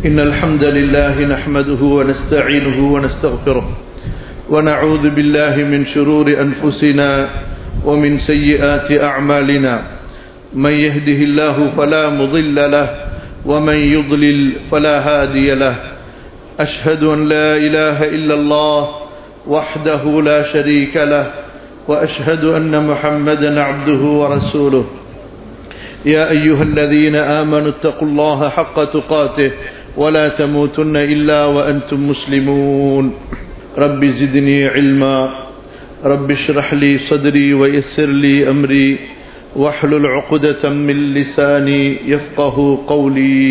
إن الحمد لله نحمده ونستعينه ونستغفره ونعوذ بالله من شرور أنفسنا ومن سيئات أعمالنا من يهده الله فلا مضل له ومن يضلل فلا هادي له أشهد أن لا إله إلا الله وحده لا شريك له وأشهد أن محمدا عبده ورسوله يا أيها الذين آمنوا اتقوا الله حق تقاته ولا تموتن إلا وأنتم مسلمون رب زدني علما رب اشرح لي صدري ويسر لي أمري واحلل عقدة من لساني يفقه قولي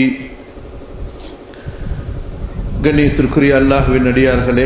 கண்ணியத்திற்குரிய அல்லாஹுவின் அடியார்களே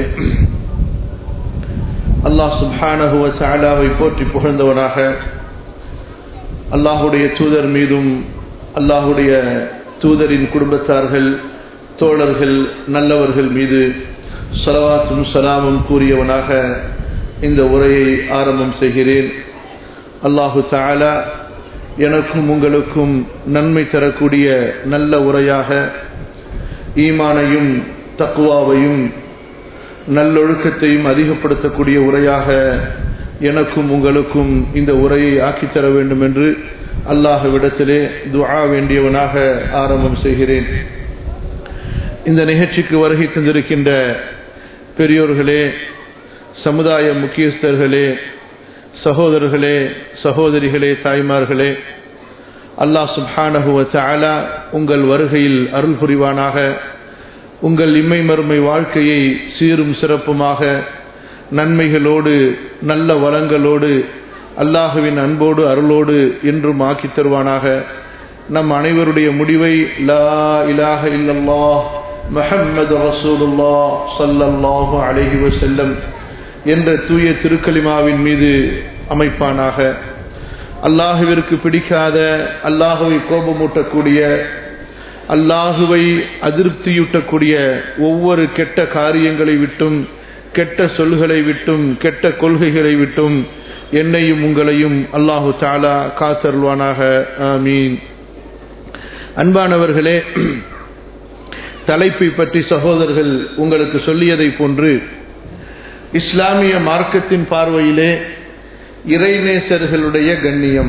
அல்லாஹ் சுப்ஹானஹுவ சாலாவை போற்றி புகழ்ந்தவனாக அல்லாஹுடைய தூதர் மீதும் அல்லாஹுடைய தூதரின் குடும்பத்தார்கள் தோழர்கள் நல்லவர்கள் மீது சலவாத்தும் சலாமும் கூறியவனாக இந்த உரையை ஆரம்பம் செய்கிறேன் அல்லாஹு தாலா எனக்கும் உங்களுக்கும் நன்மை தரக்கூடிய நல்ல உரையாக ஈமானையும் தக்குவாவையும் நல்லொழுக்கத்தையும் அதிகப்படுத்தக்கூடிய உரையாக எனக்கும் உங்களுக்கும் இந்த உரையை ஆக்கித்தர வேண்டும் என்று அல்லாஹ்விடத்திலே துஆ வேண்டியவனாக ஆரம்பம் செய்கிறேன் இந்த நிகழ்ச்சிக்கு வருகை தந்திருக்கின்ற பெரியோர்களே சமுதாய முக்கியஸ்தர்களே சகோதரர்களே சகோதரிகளே தாய்மார்களே அல்லாஹ் சுப்ஹானஹுவ தஆலா உங்கள் வருகையில் அருள் புரிவானாக உங்கள் இம்மை மறுமை வாழ்க்கையை சீரும் சிறப்புமாக நன்மைகளோடு நல்ல வளங்களோடு அல்லாஹுவின் அன்போடு அருளோடு என்றும் ஆக்கி தருவானாக நம் அனைவருடைய முடிவை லா இலாஹ இல்லல்லாஹ் முஹம்மது ரசூலுல்லா சல்லல்லாஹு அலைஹி வஸல்லம் என்ற தூய திருக்கலிமாவின் மீது அமைப்பானாக அல்லாஹுவிற்கு பிடிக்காத அல்லாஹுவை கோபமூட்டக்கூடிய அல்லாஹுவை அதிருப்தியூட்டக்கூடிய ஒவ்வொரு கெட்ட காரியங்களை விட்டும் கெட்ட சொல்களை விட்டும் கெட்ட கொள்கைகளை விட்டும் என்னையும் உங்களையும் அல்லாஹு தாலா காத்தருள்வானாக ஆமீன் அன்பானவர்களே தலைப்பை பற்றி சகோதரர்கள் உங்களுக்கு சொல்லியதை போன்று இஸ்லாமிய மார்க்கத்தின் பார்வையிலே இறைநேசர்களுடைய கண்ணியம்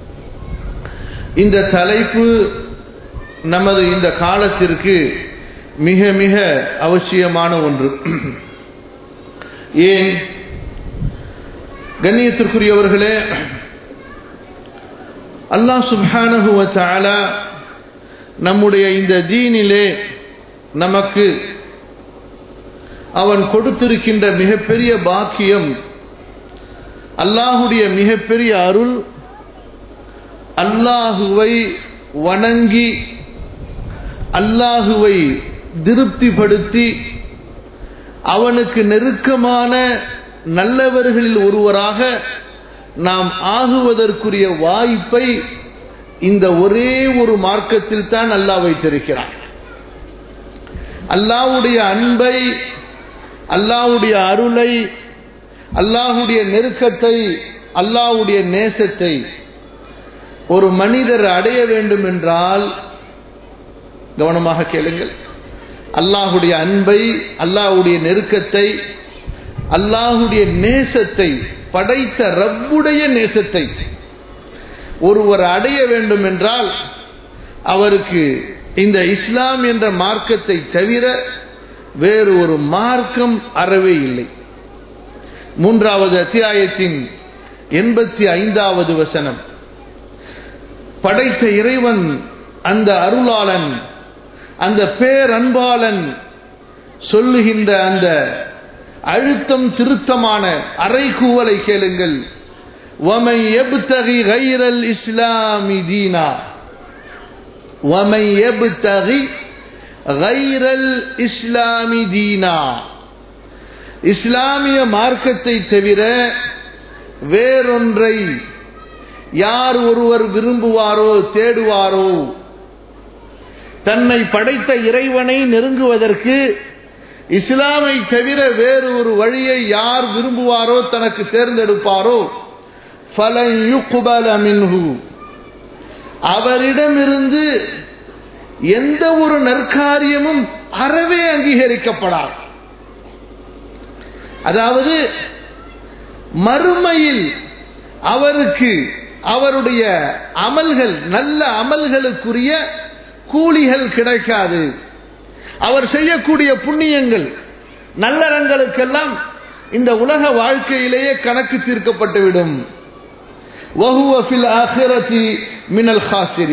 இந்த தலைப்பு நமது இந்த காலத்திற்கு மிக மிக அவசியமான ஒன்று ஏன் கண்ணியத்திற்குரியவர்களே அல்லாஹ் சுப்ஹானஹுவ தஆலா நம்முடைய இந்த தீனிலே நமக்கு அவன் கொடுத்திருக்கின்ற மிகப்பெரிய பாக்கியம் அல்லாஹுடைய மிகப்பெரிய அருள் அல்லாஹுவை வணங்கி அல்லாஹுவை திருப்திப்படுத்தி அவனுக்கு நெருக்கமான நல்லவர்களில் ஒருவராக நாம் ஆகுவதற்குரிய வாய்ப்பை இந்த ஒரே ஒரு மார்க்கத்தில் தான் அல்லாஹ் வைத்திருக்கிறான் அல்லாஹுடைய அன்பை அல்லாஹுடைய அருளை அல்லாஹுடைய நெருக்கத்தை அல்லாஹுடைய நேசத்தை ஒரு மனிதர் அடைய வேண்டும் என்றால் கவனமாக கேளுங்கள் அல்லாஹுடைய அன்பை அல்லாஹுடைய நெருக்கத்தை அல்லாஹுடைய நேசத்தை படைத்த ரப்புடைய நேசத்தை ஒருவர் அடைய வேண்டும் என்றால் அவருக்கு இந்த இஸ்லாம் என்ற மார்க்கத்தை தவிர வேறு ஒரு மார்க்கம் அறவே இல்லை மூன்றாவது அத்தியாயத்தின் எண்பத்தி ஐந்தாவது வசனம் படைத்த இறைவன் அந்த அருளாளன் அந்த பேரன்பாளன் சொல்லுகின்ற அந்த அழுத்தம் திருத்தமான அறைகூவலை கேளுங்கள் وَمَنْ يَبْتَغِي غَيْرَ الْإِسْلَامِ دِينًا وَمَنْ يَبْتَغِي غَيْرَ الْإِسْلَامِ دِينًا இஸ்லாமிய மார்க்கத்தை தவிர வேறொன்றை யார் ஒருவர் விரும்புவாரோ தேடுவாரோ தன்னை படைத்த இறைவனை நெருங்குவதற்கு இஸ்லாமை தவிர வேறு ஒரு வழியை யார் விரும்புவாரோ தனக்கு தேர்ந்தெடுப்பாரோ ஃபலன் யுக்பல மின்ஹு அவரிடமிருந்து எந்த ஒரு நற்காரியமும் அறவே அங்கீகரிக்கப்படாது அதாவது மறுமையில் அவருக்கு அவருடைய அமல்கள் நல்ல அமல்களுக்குரிய கூலிகள் கிடைக்காது அவர் செய்யக்கூடிய புண்ணியங்கள் நல்லறங்களுக்கெல்லாம் இந்த உலக வாழ்க்கையிலேயே கணக்கு தீர்க்கப்பட்டுவிடும் மினல்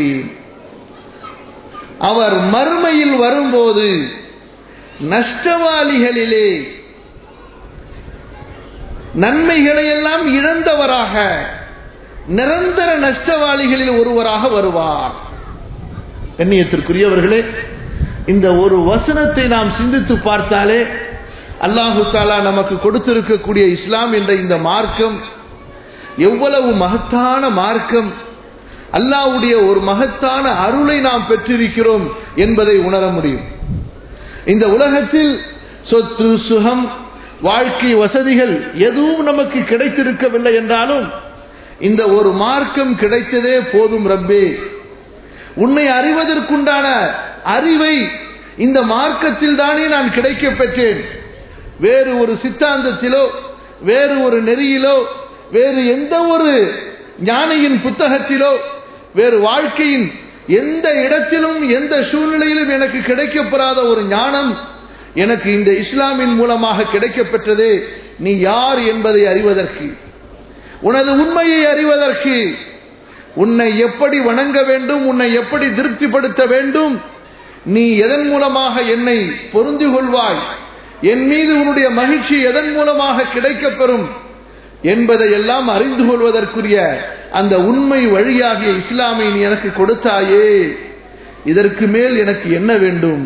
அவர் மறுமையில் வரும்போது நஷ்டவாளிகளிலே நன்மைகளை எல்லாம் இழந்தவராக நிரந்தர நஷ்டவாளிகளில் ஒருவராக வருவார் கண்ணியத்திற்குரியவர்களே இந்த ஒரு வசனத்தை நாம் சிந்தித்து பார்த்தாலே அல்லாஹு தாலா நமக்கு கொடுத்திருக்கக்கூடிய இஸ்லாம் என்ற இந்த மார்க்கம் எவ்வளவு மகத்தான மார்க்கம் அல்லாவுடைய ஒரு மகத்தான அருளை நாம் பெற்றிருக்கிறோம் என்பதை உணர முடியும் இந்த உலகத்தில் சொத்து சுகம் வாழ்க்கை வசதிகள் எதுவும் நமக்கு கிடைத்திருக்கவில்லை என்றாலும் இந்த ஒரு மார்க்கம் கிடைத்ததே போதும் ரப்பே உன்னை அறிவதற்குண்டான அறிவை இந்த மார்க்கத்தில் தானே நான் கிடைக்க பெற்றேன் வேறு ஒரு சித்தாந்தத்திலோ வேறு ஒரு நெறியிலோ வேறு எந்த ஒரு ஞானியின் புத்தகத்திலோ வேறு வாழ்க்கையின் எந்த இடத்திலும் எந்த சூழ்நிலையிலும் எனக்கு கிடைக்கப்பெறாத ஒரு ஞானம் எனக்கு இந்த இஸ்லாமின் மூலமாக கிடைக்கப்பெற்றதே நீ யார் என்பதை அறிவதற்கு உனது உண்மையை அறிவதற்கு உன்னை எப்படி வணங்க வேண்டும் உன்னை எப்படி திருப்திப்படுத்த வேண்டும் நீ எதன் மூலமாக என்னை பொருந்து கொள்வாய் என் மீது உன்னுடைய மகிழ்ச்சி எதன் மூலமாக கிடைக்கப்பெறும் என்பதை எல்லாம் அறிந்து கொள்வதற்குரிய அந்த உண்மை வழியாகிய இஸ்லாமை நீ எனக்கு கொடுத்தாயே இதற்கு மேல் எனக்கு என்ன வேண்டும்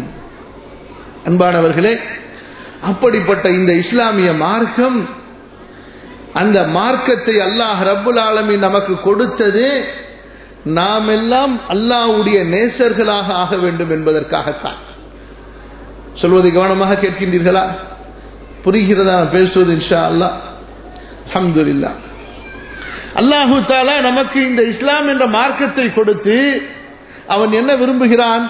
அன்பானவர்களே அப்படிப்பட்ட இந்த இஸ்லாமிய மார்க்கம் அந்த மார்க்கத்தை அல்லாஹ் ரப்புல் ஆலமி நமக்கு கொடுத்தது நாம் எல்லாம் அல்லாஹ்வுடைய நேசர்களாக ஆக வேண்டும் என்பதற்காகத்தான் சொல்வதை கவனமாக கேட்கின்றீர்களா புரிகிறதா பேசுவது இன்ஷா அல்லா அஹமதுல்லா அல்லாஹு தாலா நமக்கு இந்த இஸ்லாம் என்ற மார்க்கத்தை கொடுத்து அவன் என்ன விரும்புகிறான்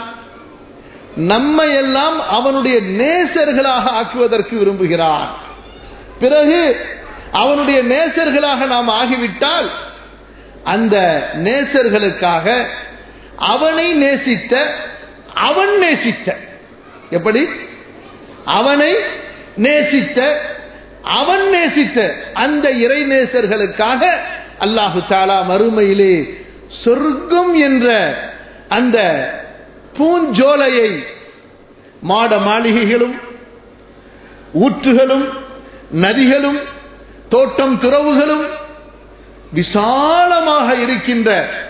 நம்மை எல்லாம் அவனுடைய நேசர்களாக ஆக்குவதற்கு விரும்புகிறான் பிறகு அவனுடைய நேசர்களாக நாம் ஆகிவிட்டால் அந்த நேசர்களுக்காக அவனை நேசித்த அவன் நேசித்த எப்படி அவனை நேசித்த அவன் நேசித்த அந்த இறை நேசர்களுக்காக அல்லாஹு தாலா மறுமையிலே சொர்க்கம் என்ற அந்த பூஞ்சோலையை மாட மாளிகைகளும் ஊற்றுகளும் நதிகளும் தோட்டம் துறவுகளும் விசாலமாக இருக்கின்ற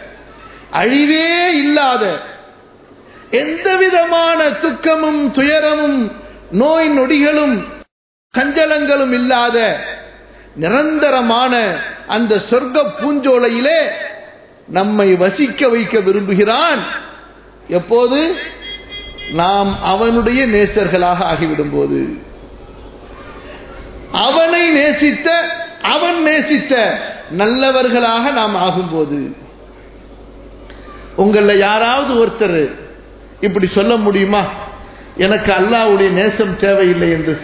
அழிவே இல்லாத எந்த விதமான துக்கமும் துயரமும் நோய் நொடிகளும் கஞ்சலங்களும் இல்லாத நிரந்தரமான அந்த சொர்க்க பூஞ்சோலையிலே நம்மை வசிக்க வைக்க விரும்புகிறான் எப்போது நாம் அவனுடைய நேசர்களாக ஆகிவிடும் போது அவனை நேசித்த அவன் நேசித்த நல்லவர்களாக நாம் ஆகும்போது உங்கள யாராவது ஒருத்தர் இப்படி சொல்ல முடியுமா எனக்கு அல்லாஹ்வுடைய நேசம் தேவையில்லை என்று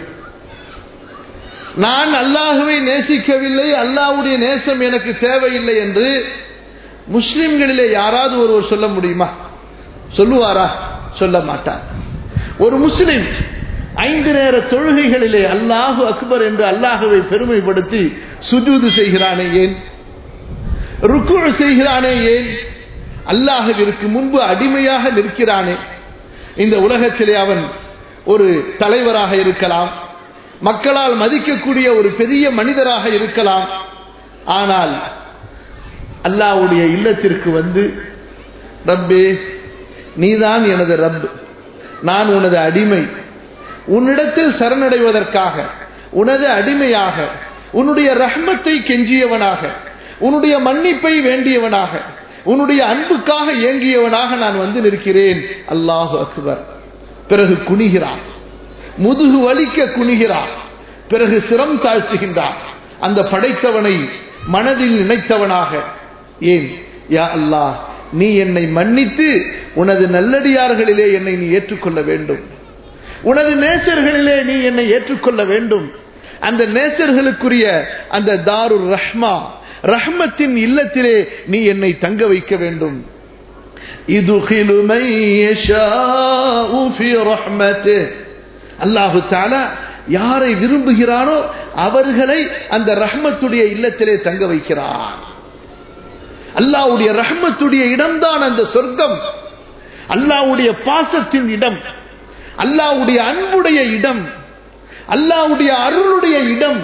நான் அல்லாஹுவை நேசிக்கவில்லை அல்லாஹ்வுடைய நேசம் எனக்கு தேவையில்லை என்று முஸ்லிம்களிலே யாராவது ஒருவர் சொல்ல முடியுமா சொல்லுவாரா சொல்ல மாட்டார் ஒரு முஸ்லிம் ஐந்து நேர தொழுகைகளிலே அல்லாஹு அக்பர் என்று அல்லாஹுவை பெருமைப்படுத்தி சுஜூது செய்கிறானே ஏன் ருக்கு செய்கிறானே ஏன் அல்லாஹுவிற்கு முன்பு அடிமையாக நிற்கிறானே இந்த உலகத்திலே அவன் ஒரு தலைவராக இருக்கலாம் மக்களால் மதிக்கக்கூடிய ஒரு பெரிய மனிதராக இருக்கலாம் ஆனால் அல்லாவுடைய இல்லத்திற்கு வந்து ரப்பே நீதான் எனது ரப் நான் உனது அடிமை உன்னிடத்தில் சரணடைவதற்காக உனது அடிமையாக உன்னுடைய ரஹ்மத்தை கெஞ்சியவனாக உன்னுடைய மன்னிப்பை வேண்டியவனாக உன்னுடைய அன்புக்காக ஏங்கியவனாக நான் வந்து நிற்கிறேன் அல்லாஹு அக்பர் பிறகு குனிகிறான் முதுகு வலிக்க குனிகிறான் பிறகு சிரம் தாழ்த்துகின்றான் அந்த படைத்தவனை மனதில் நினைத்தவனாக ஏன் யா அல்லாஹ் நீ என்னை மன்னித்து உனது நல்லடியார்களிலே என்னை நீ ஏற்றுக்கொள்ள வேண்டும் உனது நேசர்களிலே நீ என்னை ஏற்றுக்கொள்ள வேண்டும் அந்த நேசர்களுக்குரிய அந்த தாரு ரஹ்மா ரஹ்மத்தின் இல்லத்திலே நீ என்னை தங்க வைக்க வேண்டும் இதுகிலு மை யஷாஉ ஃபீ ரஹ்மத்திஹ் அல்லாஹு தாலா யாரை விரும்புகிறானோ அவர்களை அந்த ரஹ்மத்துடைய இல்லத்திலே தங்க வைக்கிறார் அல்லாவுடைய ரஹ்மத்துடைய இடம்தான் அந்த சொர்க்கம் அல்லாவுடைய பாசத்தின் இடம் அல்லாவுடைய அன்புடைய இடம் அல்லாவுடைய அருளுடைய இடம்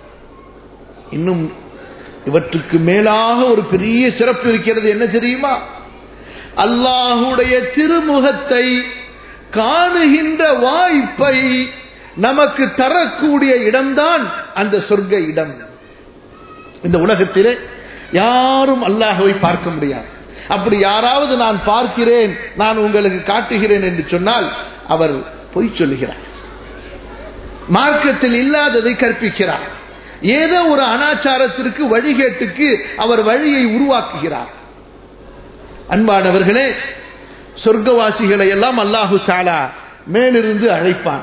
இன்னும் இவற்றுக்கு மேலாக ஒரு பெரிய சிறப்பு இருக்கிறது என்ன தெரியுமா அல்லாஹுடைய திருமுகத்தை காணுகின்ற வாய்ப்பை நமக்கு தரக்கூடிய இடம்தான் அந்த சொர்க்க இடம் இந்த உலகத்திலே யாரும் அல்லாஹுவை பார்க்க முடியாது அப்படி யாராவது நான் பார்க்கிறேன் நான் உங்களுக்கு காட்டுகிறேன் என்று சொன்னால் அவர் பொய் சொல்லுகிறார் மார்க்கத்தில் இல்லாததை கற்பிக்கிறார் ஏதோ ஒரு அனாச்சாரத்திற்கு வழிகேட்டுக்கு அவர் வழியை உருவாக்குகிறார் அன்பானவர்களே சொர்க்கவாசிகளை எல்லாம் அல்லாஹு சாலா மேலிருந்து அழைப்பான்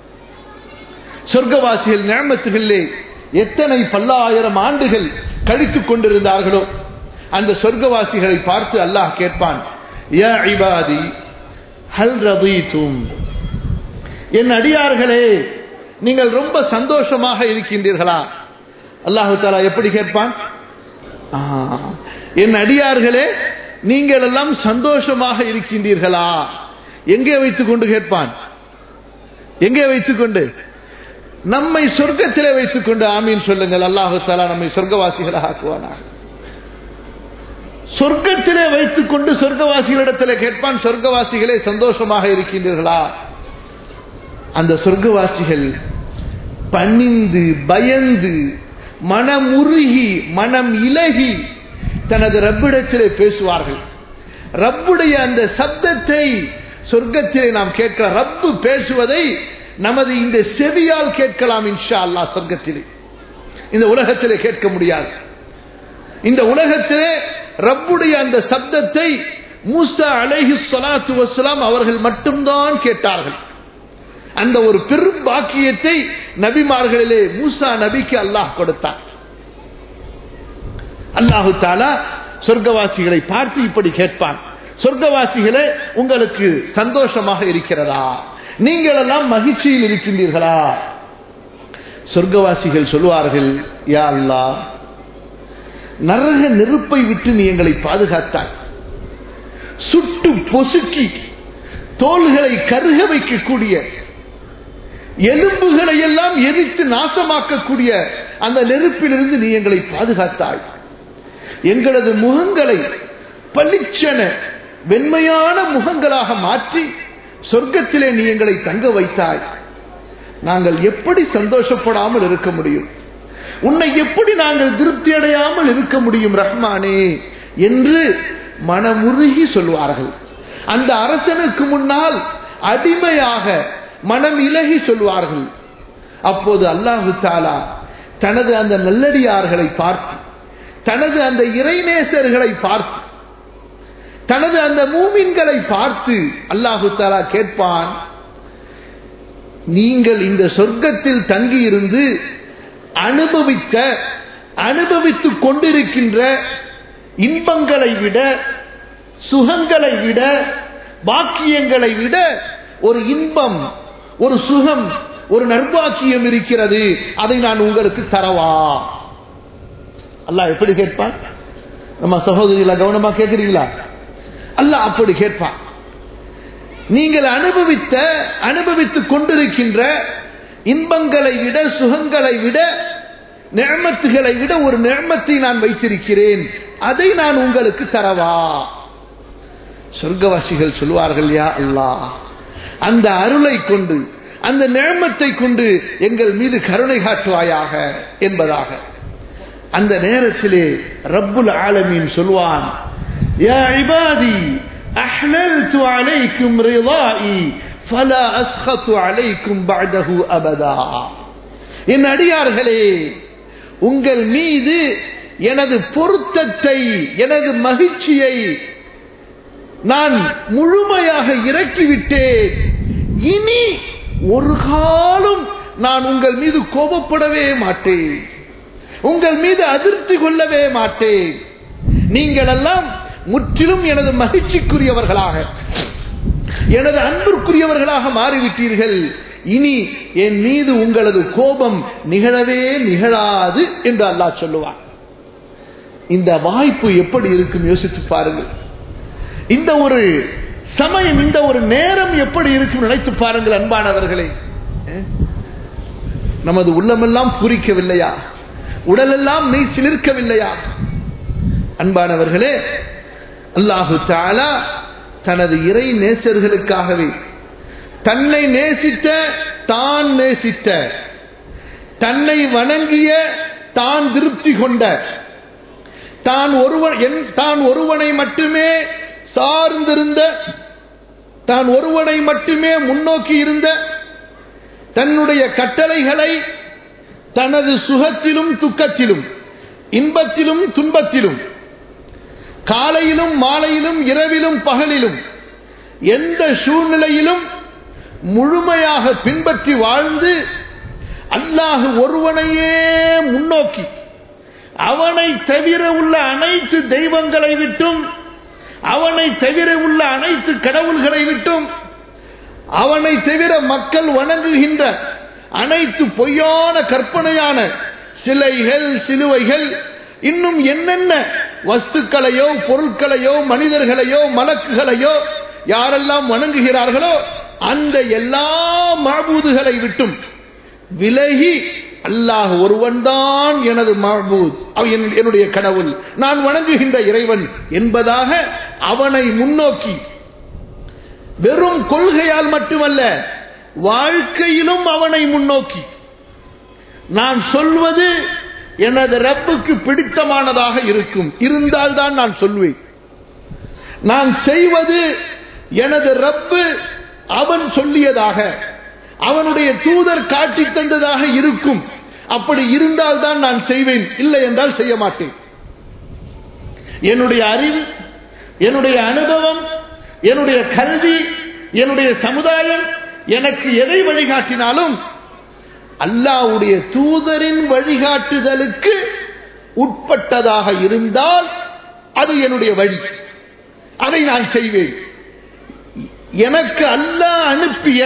சொர்க்கவாசிகள் நியமத்துகளிலே எத்தனை பல்லாயிரம் ஆண்டுகள் கழித்துக் கொண்டிருந்தார்களோ அந்த சொர்க்கவாசிகளை பார்த்து அல்லாஹ் கேட்பான் யா இபாதி ஹல் ரதீதும் என் அடியார்களே நீங்கள் ரொம்ப சந்தோஷமாக இருக்கின்றீர்களா அல்லாஹு தாலா எப்படி கேட்பான் ஆ, என் அடியார்களே நீங்கள் எல்லாம் சந்தோஷமாக இருக்கின்றீர்களா எங்கே வைத்துக் கொண்டு கேட்பான் எங்கே வைத்துக் கொண்டு நம்மை சொர்க்கத்திலே வைத்துக் கொண்டு ஆமீன் சொல்லுங்கள் அல்லாஹு தாலா நம்மை சொர்க்கவாசிகளாக ஆக்குவானாக சொர்க்கத்திலே வைத்துக் கொண்டு சொர்க்கவாசிகளிடத்தில் கேட்பான் சொர்க்கவாசிகளே சந்தோஷமாக இருக்கின்றீர்களா அந்த சொர்க்கவாசிகள் பணிந்து பயந்து மனமுருகி மனம் இலகி தனது ரப்பிடத்திலே பேசுவார்கள் ரப்புடைய அந்த சப்தத்தை சொர்க்கத்திலே நாம் கேட்க ரப்பு பேசுவதை நமது இந்த செவியால் கேட்கலாம் இன்ஷா அல்லாஹ் சொர்க்கத்திலே இந்த உலகத்திலே கேட்க முடியாது இந்த உலகத்திலே ரப்புடைய அந்த சப்தத்தை மூசா அலைஹி ஸலாத்து வஸ்ஸலாம் அவர்கள் மட்டும்தான் கேட்டார்கள் அந்த ஒரு பெரும் பாக்கியத்தை நபிமார்களிலே மூசா நபிக்கு அல்லாஹ் கொடுத்தார் அல்லாஹு தாலா சொர்க்கவாசிகளை பார்த்து இப்படி கேட்பான் சொர்க்கவாசிகளே உங்களுக்கு சந்தோஷமாக இருக்கிறதா நீங்கள் எல்லாம் மகிழ்ச்சியில் இருக்கின்றீர்களா சொர்க்கவாசிகள் சொல்லுவார்கள் யா அல்லாஹ் நரக நெருப்பை விட்டு நீ எங்களை பாதுகாத்தாய் சுட்டு பொசுக்கி தோள்களை கருக வைக்கக்கூடிய எலும்புகளை எல்லாம் எரித்து நாசமாக்கக்கூடிய அந்த நெருப்பிலிருந்து நீ எங்களை பாதுகாத்தாய் எங்களது முகங்களை பளிச்சென வெண்மையான முகங்களாக மாற்றி சொர்க்கத்திலே நீ எங்களை தங்க வைத்தாய் நாங்கள் எப்படி சந்தோஷப்படாமல் இருக்க முடியும் உன்னை எப்படி நாங்கள் திருப்தி அடையாமல் இருக்க முடியும் ரஹ்மானே என்று மனமுருகி சொல்வார்கள் அந்த அரசனுக்கு முன்னால் அடிமையாக மனம் இலகி சொல்வார்கள் அப்போது அல்லாஹு தாலா தனது அந்த நல்லடியார்களை பார்த்து தனது அந்த இறைநேசர்களை பார்த்து தனது அந்த மூமின்களை பார்த்து அல்லாஹு தாலா கேட்பான் நீங்கள் இந்த சொர்க்கத்தில் தங்கியிருந்து அனுபவித்த அனுபவித்துக் கொண்டிருக்கின்ற இன்பங்களை விட சுகங்களை விட பாக்கியங்களை விட ஒரு இன்பம் ஒரு சுகம் ஒரு நர்பாக்கியம் இருக்கிறது அதை நான் உங்களுக்கு தரவா அல்லாஹ் எப்படி கேட்பான் நம்ம சகோதரிகளா கவனமா கேட்கிறீங்களா அல்லாஹ் அப்படி கேட்பான் நீங்கள் அனுபவித்த அனுபவித்துக் கொண்டிருக்கின்ற இன்பங்களை விட சுகங்களை விட நியமத்துகளை விட ஒரு நியமத்தை நான் வைத்திருக்கிறேன் அதை நான் உங்களுக்கு தரவா சொர்க்கவாசிகள் சொல்வார்கள் யா அல்லாஹ் அந்த அருளை கொண்டு அந்த நியமத்தை கொண்டு எங்கள் மீது கருணை காட்டுவாயாக என்பதாக அந்த நேரத்திலே ரப்புல் ஆலமீன் சொல்வான் யா இபாதி அஹ்லல்து அலைக்கும் ரிதாஇ ஃபலா அஸ்கத்து அலைக்கும் பஅதஹு அபதா என் அடியார்களே உங்கள் மீது எனது பொருத்தத்தை எனது மகிழ்ச்சியை நான் முழுமையாக இறக்கிவிட்டேன் இனி ஒரு காலம் நான் உங்கள் மீது கோபப்படவே மாட்டேன் உங்கள் மீது அதிருப்தி கொள்ளவே மாட்டேன் நீங்கள் எல்லாம் முற்றிலும் எனது மகிழ்ச்சிக்குரியவர்களாக எனது அன்பிற்குரியவர்களாக மாறிவிட்டீர்கள் இனி என் மீது உங்களது கோபம் நிகழவே நிகழாது என்று அல்லாஹ் சொல்லுவான் இந்த வாய்ப்பு எப்படி இருக்கும் யோசித்து பாருங்கள் இந்த ஒரு சமயம் இந்த ஒரு நேரம் எப்படி இருக்கும் நினைத்து பாருங்கள் அன்பானவர்களே நமது உள்ளமெல்லாம் பூரிக்கவில்லையா உடலெல்லாம் மெய் சிலிர்க்கவில்லையா அன்பானவர்களே அல்லாஹு தாலா தனது இறை நேசர்களுக்காகவே தன்னை நேசித்த தான் நேசித்த தன்னை வணங்கிய தான் திருப்தி கொண்ட தான் ஒருவன் தான் ஒருவனை மட்டுமே சார்ந்திருந்த தான் ஒருவனை மட்டுமே முன்னோக்கி இருந்த தன்னுடைய கட்டளைகளை தனது சுகத்திலும் துக்கத்திலும் இன்பத்திலும் துன்பத்திலும் காலையிலும் மாலையிலும் இரவிலும் பகலிலும் எந்த சூழ்நிலையிலும் முழுமையாக பின்பற்றி வாழ்ந்து அல்லாஹ் ஒருவனையே முன்னோக்கி அவனை தவிர உள்ள அனைத்து தெய்வங்களை விட்டும் அவனை தவிர உள்ள அனைத்து கடவுள்களை விட்டும் அவனை தவிர மக்கள் வணங்குகின்ற அனைத்து பொய்யான கற்பனையான சிலைகள் சிலுவைகள் இன்னும் என்னென்ன வஸ்துக்களையோ பொருட்களையோ மனிதர்களையோ மலக்குகளையோ யாரெல்லாம் வணங்குகிறார்களோ அந்த எல்லா மாபூதுகளை விட்டும் விலகி அல்லாஹ் ஒருவன்தான் எனது மாபூத் என்னுடைய கடவுள் நான் வணங்குகின்ற இறைவன் என்பதாக அவனை முன்னோக்கி வெறும் கொள்கையால் மட்டுமல்ல வாழ்க்கையிலும் அவனை முன்னோக்கி நான் சொல்வது எனது ரப்புக்கு பிடித்தமானதாக இருக்கும் இருந்தால்தான் நான் சொல்வேன் நான் செய்வது எனது ரப்பு அவன் சொல்லியதாக அவனுடைய தூதர் காட்டி தந்ததாக இருக்கும் அப்படி இருந்தால்தான் நான் செய்வேன் இல்லை என்றால் செய்ய மாட்டேன் என்னுடைய அறிவு என்னுடைய அனுபவம் என்னுடைய கல்வி என்னுடைய சமுதாயம் எனக்கு எதை வழிகாட்டினாலும் அல்லாவுடைய தூதரின் வழிகாட்டுதலுக்கு உட்பட்டதாக இருந்தால் அது என்னுடைய வழி அதை நான் செய்வேன் எனக்கு அல்லாஹ் அனுப்பிய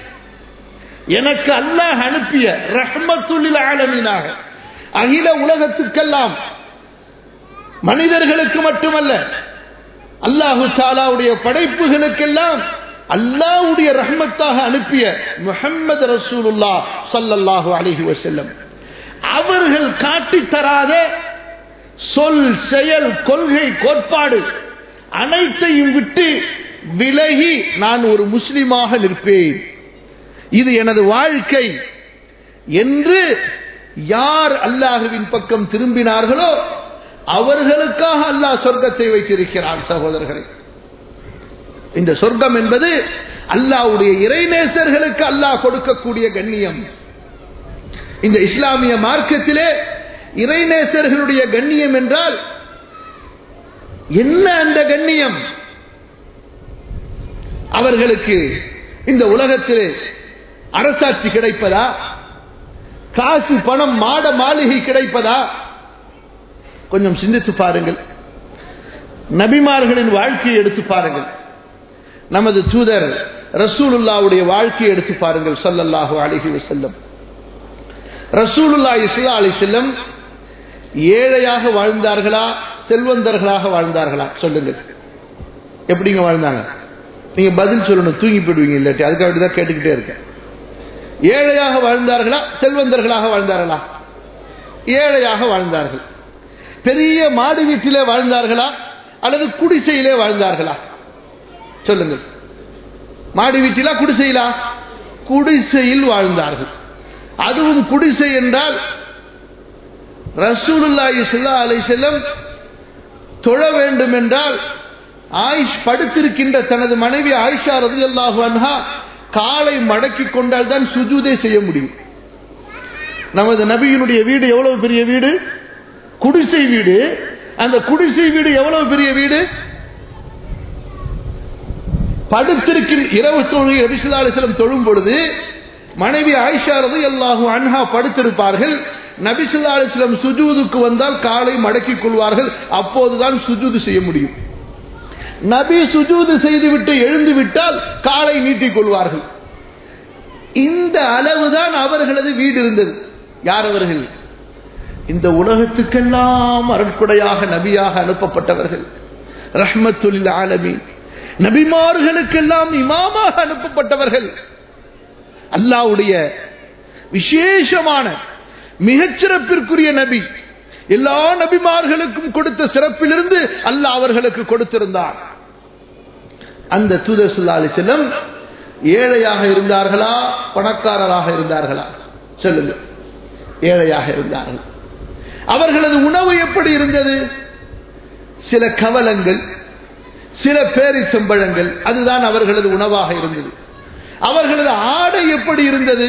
எனக்கு அல்லாஹ் அனுப்பிய ரஹ்மத்துல்லில் ஆலமீனாக அகில உலகத்துக்கெல்லாம் மனிதர்களுக்கு மட்டுமல்ல அல்லாஹு சாலாவுடைய படைப்புகளுக்கெல்லாம் அல்லாவுடைய ரஹ்மத்தாக அனுப்பிய முகமது ரசூலுல்லா சல்லல்லாஹு அலிஹி வசல்லம் அவர்கள் காட்டி தராத சொல் செயல் கொள்கை கோட்பாடு அனைத்தையும் விட்டு விலகி நான் ஒரு முஸ்லிமாக நிற்பேன் இது எனது வாழ்க்கை என்று யார் அல்லாஹுவின் பக்கம் திரும்பினார்களோ அவர்களுக்காக அல்லாஹ் சொர்க்கத்தை வைத்திருக்கிறான் சகோதரர்களை இந்த சொர்க்கம் என்பது அல்லாவுடைய இறைநேசர்களுக்கு அல்லாஹ் கொடுக்கக்கூடிய கண்ணியம் இந்த இஸ்லாமிய மார்க்கத்திலே இறைநேசர்களுடைய கண்ணியம் என்றால் என்ன அந்த கண்ணியம் அவர்களுக்கு இந்த உலகத்திலே அரசாட்சி கிடைப்பதா காசு பணம் மாட மாளிகை கிடைப்பதா கொஞ்சம் சிந்தித்து பாருங்கள் நபிமார்களின் வாழ்க்கையை எடுத்து பாருங்கள் நமது தூதர் ரசூலுல்லாவுடைய வாழ்க்கையை எடுத்து பாருங்கள் சல்லல்லாஹு அலிஹி வசல்லம் ரசூலுல்லா இஸ்லா அலி செல்லம் ஏழையாக வாழ்ந்தார்களா செல்வந்தர்களாக வாழ்ந்தார்களா சொல்லுங்கள் எப்படிங்க வாழ்ந்தாங்க நீங்க பதில் சொல்லணும் தூங்கி போயிடுவீங்க இல்லாட்டி அதுக்காக தான் கேட்டுக்கிட்டே இருக்கேன் ஏழையாக வாழ்ந்தார்களா செல்வந்தர்களாக வாழ்ந்தார்களா ஏழையாக வாழ்ந்தார்கள் பெரிய மாடு வீட்டிலே வாழ்ந்தார்களா அல்லது குடிசையிலே வாழ்ந்தார்களா சொல்லுங்கள் மாடி வீட்டிலா குடிசையிலா குடிசையில் வாழ்ந்தார்கள் அதுவும் குடிசை என்றால் ரசூலுல்லாஹி ஸல்லல்லாஹு அலைஹி வஸல்லம் தொழ வேண்டும் என்றால் ஆயிஷ் படுத்திருக்கின்ற தனது மனைவி ஆயிஷா ரலியல்லாஹு அன்ஹா காலை மடக்கி கொண்டால் தான் சுஜூதே செய்ய முடியும் நமது நபியினுடைய வீடு எவ்வளவு பெரிய வீடு குடிசை வீடு அந்த குடிசை வீடு எவ்வளவு பெரிய வீடு படுத்திருக்கிற இரவு தொழுகை நபிசுல்லா அலிஸ்லம் தொழும் பொழுது மனைவி ஆயிஷா ரது அல்லாஹு அன்ஹா படுத்திருப்பார்கள் நபிசுல்லா அலிஸ்லம் சுஜூதுக்கு வந்தால் காலை மடக்கிக் கொள்வார்கள் அப்போதுதான் சுஜூது செய்ய முடியும் நபி சுஜூது செய்துவிட்டு எழுந்து விட்டால் காலை நீட்டிக் கொள்வார்கள் இந்த அளவுதான் அவர்களது வீடு இருந்தது யார் அவர்கள் இந்த உலகத்துக்கெல்லாம் அருட்குடையாக நபியாக அனுப்பப்பட்டவர்கள் ரஹ்மத்துல் ஆலமி நபிமார்களுக்கெல்லாம் இமாமாக அனுப்பப்பட்டவர்கள் அல்லாவுடைய விசேஷமான மிகச்சிறப்பிற்குரிய நபி எல்லா நபிமார்களுக்கும் கொடுத்த சிறப்பிலிருந்து அல்லாஹ் அவர்களுக்கு கொடுத்திருந்தார் அந்த தூதர் சுல்லா அலி செல்லம் ஏழையாக இருந்தார்களா பணக்காரராக இருந்தார்களா சொல்லுங்க ஏழையாக இருந்தார்கள் அவர்களது உணவு எப்படி இருந்தது சில கவலங்கள் சில பேரிச்சம்பழங்கள் அதுதான் அவர்களது உணவாக இருந்தது அவர்களது ஆடை எப்படி இருந்தது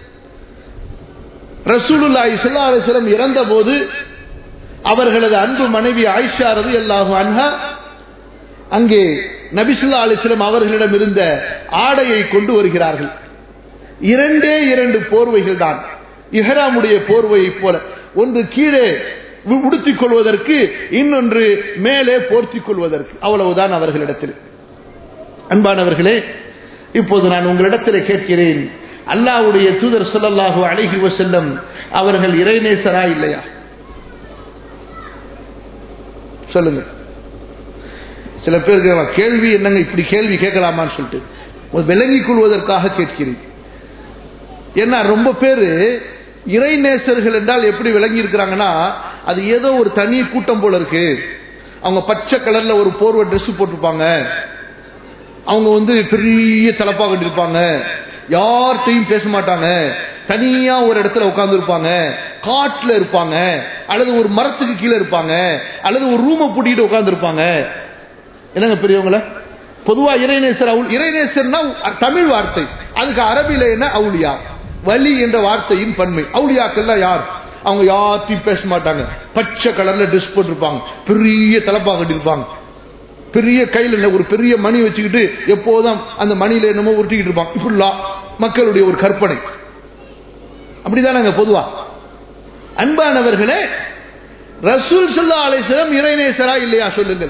ரசூலுல்லாஹி ஸல்லல்லாஹு அலைஹி வஸல்லம் இறந்த போது அவர்களது அன்பு மனைவி ஆயிஷா ரலியல்லாஹு அன்ஹா அங்கே நபிசுல்லா அலிஸ்லம் அவர்களிடம் இருந்த ஆடையை கொண்டு வருகிறார்கள் இரண்டே இரண்டு போர்வைகள் தான் இஹராமுடைய போர்வையை போல ஒன்று கீழே உடுத்திக் கொள்வதற்கு இன்னொன்று மேலே போர்த்திக் கொள்வதற்கு அவ்வளவுதான் அவர்களிடத்தில் அன்பானவர்களே இப்போது நான் உங்களிடத்தில் கேட்கிறேன் அல்லாவுடைய தூதர் சொல்லல்லாஹு அழகி செல்லம் அவர்கள் இறைநேசரா இல்லையா சொல்லுங்க சில பேருக்கு கேள்வி என்னங்க இப்படி கேள்வி கேட்கலாமான்னு சொல்லிட்டு விளங்கிக் கொள்வதற்காக கேட்கிறேன் ஏன்னா ரொம்ப பேரு இறைநேசர்கள் என்றால் எப்படி விளங்கி இருக்கிறாங்கன்னா அது ஏதோ ஒரு தனி கூட்டம் போல இருக்கு அவங்க பச்சை கலர்ல ஒரு போர்வை ட்ரெஸ் போட்டிருப்பாங்க அவங்க வந்து பெரிய தலப்பா கட்டிருப்பாங்க யார்கிட்டையும் பேச மாட்டாங்க தனியா ஒரு இடத்துல உட்கார்ந்து இருப்பாங்க காட்டுல இருப்பாங்க அல்லது ஒரு மரத்துக்கு கீழே இருப்பாங்க அல்லது ஒரு ரூமை பூட்டிட்டு உட்கார்ந்து இருப்பாங்க என்னங்க பெரியவங்கள பொதுவா இறைநேசர் இறைநேசர்னா தமிழ் வார்த்தை அதுக்கு அரபில என்ன அவுளியா வலி என்ற வார்த்தையின் பன்மை அவுளியாக்கள்லாம் யார் அவங்க யார்த்தையும் பேச மாட்டாங்க பச்சை கலர்ல ட்ரெஸ் போட்டிருப்பாங்க பெரிய தலப்பா கட்டிருப்பாங்க பெரிய கையில் ஒரு பெரிய மணி வச்சுக்கிட்டு எப்போதும் அந்த மணியில என்னமோ உருட்டிக்கிட்டு இருப்பாங்க ஃபுல்லா மக்களுடைய ஒரு கற்பனை அப்படிதானங்க பொதுவா அன்பானவர்களே ரசூல் சல்லா அலிஸ்லம் இறைநேசரா இல்லையா சொல்லுங்கள்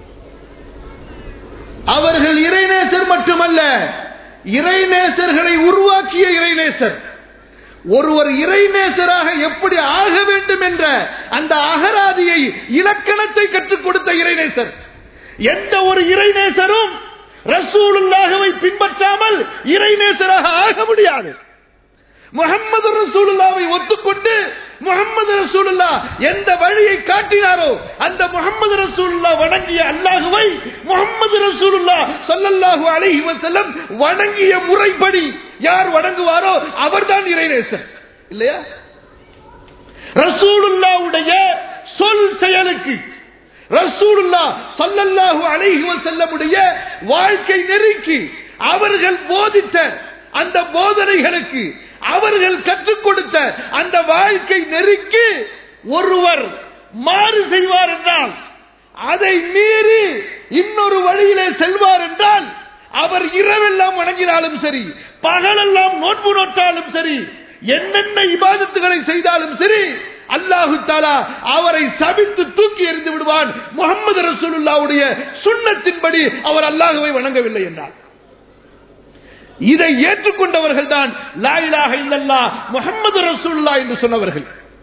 அவர்கள் இறைநேசர் மட்டுமல்ல இறைநேசர்களை உருவாக்கிய இறைநேசர் ஒருவர் இறைநேசராக எப்படி ஆக வேண்டும் என்ற அந்த அகராதியை இலக்கணத்தை கற்றுக் கொடுத்த இறைநேசர் எந்த ஒரு இறைநேசரும் ரசூலுல்லாகவை பின்பற்றாமல் இறைநேசராக ஆக முடியாது முகமது ரசூலுல்லாவை ஒத்துக்கொண்டு முகமது ரசூலுல்லா எந்த வழியை காட்டினாரோ அந்த முகமது ரசூலுல்லா வணங்கிய அல்லாஹுவை முகமது ரசூலுல்லா சொல்லல்லாஹு அலைஹி வஸல்லம் வணங்கிய முறைப்படி யார் வணங்குவாரோ அவர்தான் இறைநேசர் இல்லையா ரசூலுல்லாவுடைய சொல் செயலுக்கு ரசூலுல்லா சல்லல்லாஹு அலைஹி வஸல்லமுடைய வாழ்க்கை நெறிக்கு அவர்கள் போதித்த அந்த போதனைகளுக்கு அவர்கள் கற்றுக் கொடுத்த அந்த வாழ்க்கை நெறிக்கு ஒருவர் மாறு செய்வார் என்றால் அதை மீறி இன்னொரு வழியிலே செல்வார் என்றால் அவர் இரவெல்லாம் வணங்கினாலும் சரி பகலெல்லாம் நோன்பு நோட்டாலும் சரி என்னென்ன இபாதத்துகளை செய்தாலும் சரி அல்லாஹு தாலா அவரை சபித்து தூக்கி எறிந்து விடுவான் முகமது ரசூலுல்லாவுடைய சுண்ணத்தின்படி அவர் அல்லாஹுவை வணங்கவில்லை என்றார் இதை ஏற்றுக்கொண்டவர்கள் தான் லாயிலாக இல்லல்லா முகமது ரசூல்லா என்று சொன்னவர்கள்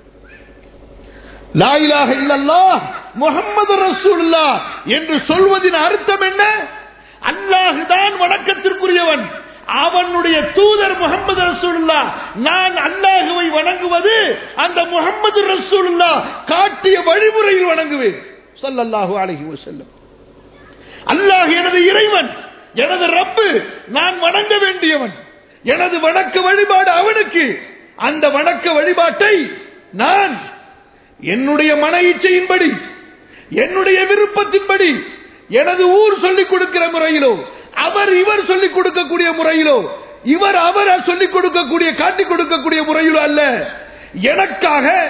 லாயிலாக இல்லல்லா முகமது ரசூல்லா என்று சொல்வதின் அர்த்தம் என்ன அல்லாஹுதான் வணக்கத்திற்குரியவன் அவனுடைய தூதர் முகமது ரசூலுல்லா நான் அல்லாஹுவை வணங்குவது அந்த முகமது ரசூலுல்லா காட்டிய வழிமுறையில் வணங்குவேன் சொல்லல்லாஹு அழகி செல்லும் அல்லாஹ் எனது இறைவன் எனது ரப்பு நான் வணங்க வேண்டியவன் எனது வணக்க வழிபாடு அவனுக்கு அந்த வணக்க வழிபாட்டை நான் என்னுடைய மன இச்சையின்படி என்னுடைய விருப்பத்தின்படி எனது ஊர் சொல்லிக் கொடுக்கிற முறையிலோ அவர் இவர் சொல்லிக் கொடுக்கக்கூடிய முறையிலோ இவர் அவர் சொல்லிக் கொடுக்கக்கூடிய காட்டிக் கொடுக்கக்கூடிய முறையிலோ அல்ல எனக்காக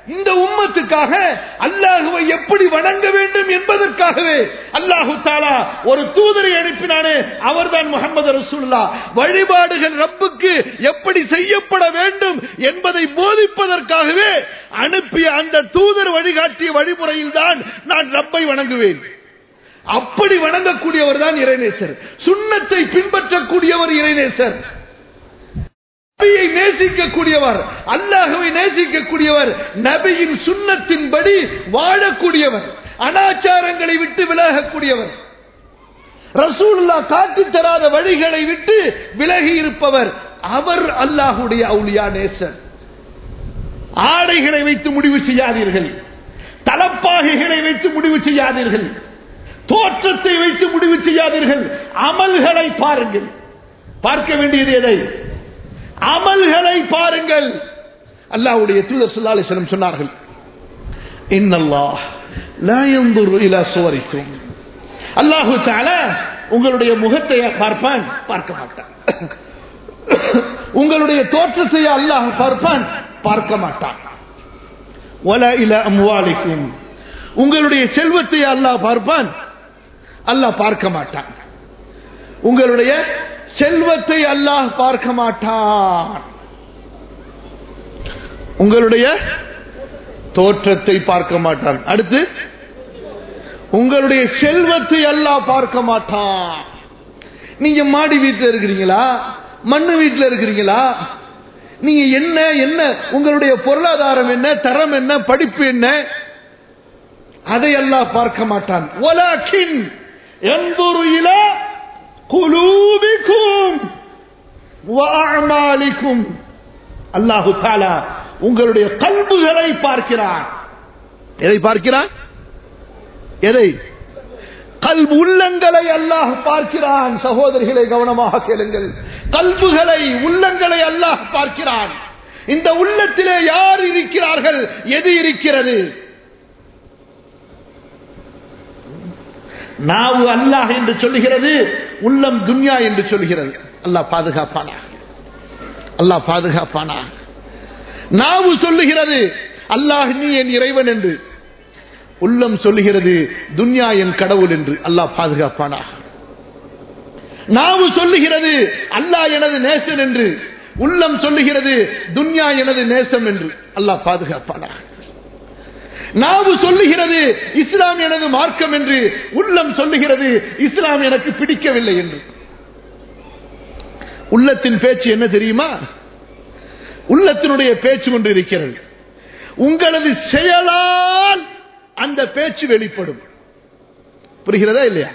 இந்த உம்மத்துக்காக அல்லாஹுவை எப்படி வணங்க வேண்டும் என்பதற்காகவே அல்லாஹு தாலா ஒரு தூதரை அனுப்பினானே அவர்தான் முகமது ரசூல்லா வழிபாடுகள் ரப்புக்கு எப்படி செய்யப்பட வேண்டும் என்பதை போதிப்பதற்காகவே அனுப்பிய அந்த தூதர் வழிகாட்டிய வழிமுறையில் தான் நான் ரப்பை வணங்குவேன் அப்படி வணங்கக்கூடியவர் தான் இறைநேசர் சுண்ணத்தை பின்பற்றக்கூடியவர் இறைநேசர் நபியை நேசிக்கக்கூடியவர் அல்லாஹுவை நேசிக்கக்கூடியவர் நபியின் சுண்ணத்தின்படி வாழக்கூடியவர் அனாச்சாரங்களை விட்டு விலகக்கூடியவர் ரசூல்லா காட்டி தராத வழிகளை விட்டு விலகி இருப்பவர் அவர் அல்லாஹுடைய அவுளியா நேசர் ஆடைகளை வைத்து முடிவு செய்யாதீர்கள் தலப்பாகைகளை வைத்து முடிவு செய்யாதீர்கள் தோற்றத்தை வைத்து முடிவு செய்யாதீர்கள் அமல்களை பாருங்கள் பார்க்க வேண்டியது எதை அமல்களை பாருங்கள் அல்லாவுடைய தூதர் சுல்லாலிசனம் சொன்னார்கள் இன்னல்லாஹ் லா யன்துரு இலா சுவரிக்கும் அல்லாஹு தஆலா உங்களுடைய முகத்தை பார்ப்பான் பார்க்க மாட்டான் உங்களுடைய தோற்றத்தை அல்லாஹ் பார்ப்பான் பார்க்க மாட்டான் வல இல அம்வாலிக்கும் உங்களுடைய செல்வத்தை அல்லாஹ் பார்ப்பான் அல்லாஹ் பார்க்க மாட்டான் உங்களுடைய செல்வத்தை அல்லாஹ் பார்க்க மாட்டான் உங்களுடைய தோற்றத்தை பார்க்க மாட்டான் அடுத்து உங்களுடைய செல்வத்தை அல்லாஹ் பார்க்க மாட்டான் நீங்க மாடி வீட்டில் இருக்கிறீங்களா மண்ணு வீட்டில் இருக்கிறீங்களா நீங்க என்ன என்ன உங்களுடைய பொருளாதாரம் என்ன தரம் என்ன படிப்பு என்ன அதை அல்லாஹ் பார்க்க மாட்டான் ஒலாக்கின் எந்தொரு இல குலூபிக்கும் வாமாலிக்கும் அல்லாஹு தாலா உங்களுடைய கல்புகளை பார்க்கிறான் எதை பார்க்கிறான் எதை கல்பு உள்ளங்களை அல்லாஹ் பார்க்கிறான் சகோதரிகளை கவனமாக கேளுங்கள் கல்புகளை உள்ளங்களை அல்லாஹ் பார்க்கிறான் இந்த உள்ளத்திலே யார் இருக்கிறார்கள் எது இருக்கிறது நாவு அல்லாஹ் என்று சொல்லுகிறது உள்ளம் துன்யா என்று சொல்லுகிறது அல்லாஹ் பாதுகாப்பானா அல்லாஹ் பாதுகாப்பானா நாவு சொல்லுகிறது அல்லாஹ் நீ என் இறைவன் என்று உள்ளம் சொல்லுகிறது துன்யா என் கடவுள் என்று அல்லாஹ் பாதுகாப்பானா நாவு சொல்லுகிறது அல்லாஹ் எனது நேசன் என்று உள்ளம் சொல்லுகிறது துன்யா எனது நேசம் என்று அல்லாஹ் பாதுகாப்பானா நாவு சொல்லுகிறது இஸ்லாம் எனது மார்க்கம் என்று உள்ளம் சொல்லுகிறது இஸ்லாம் எனக்கு பிடிக்கவில்லை என்று உள்ளத்தின் பேச்சு என்ன தெரியுமா உள்ளத்தினுடைய பேச்சு கொண்டு இருக்கிறது உங்களது செயலால் அந்த பேச்சு வெளிப்படும் புரிகிறதா இல்லையா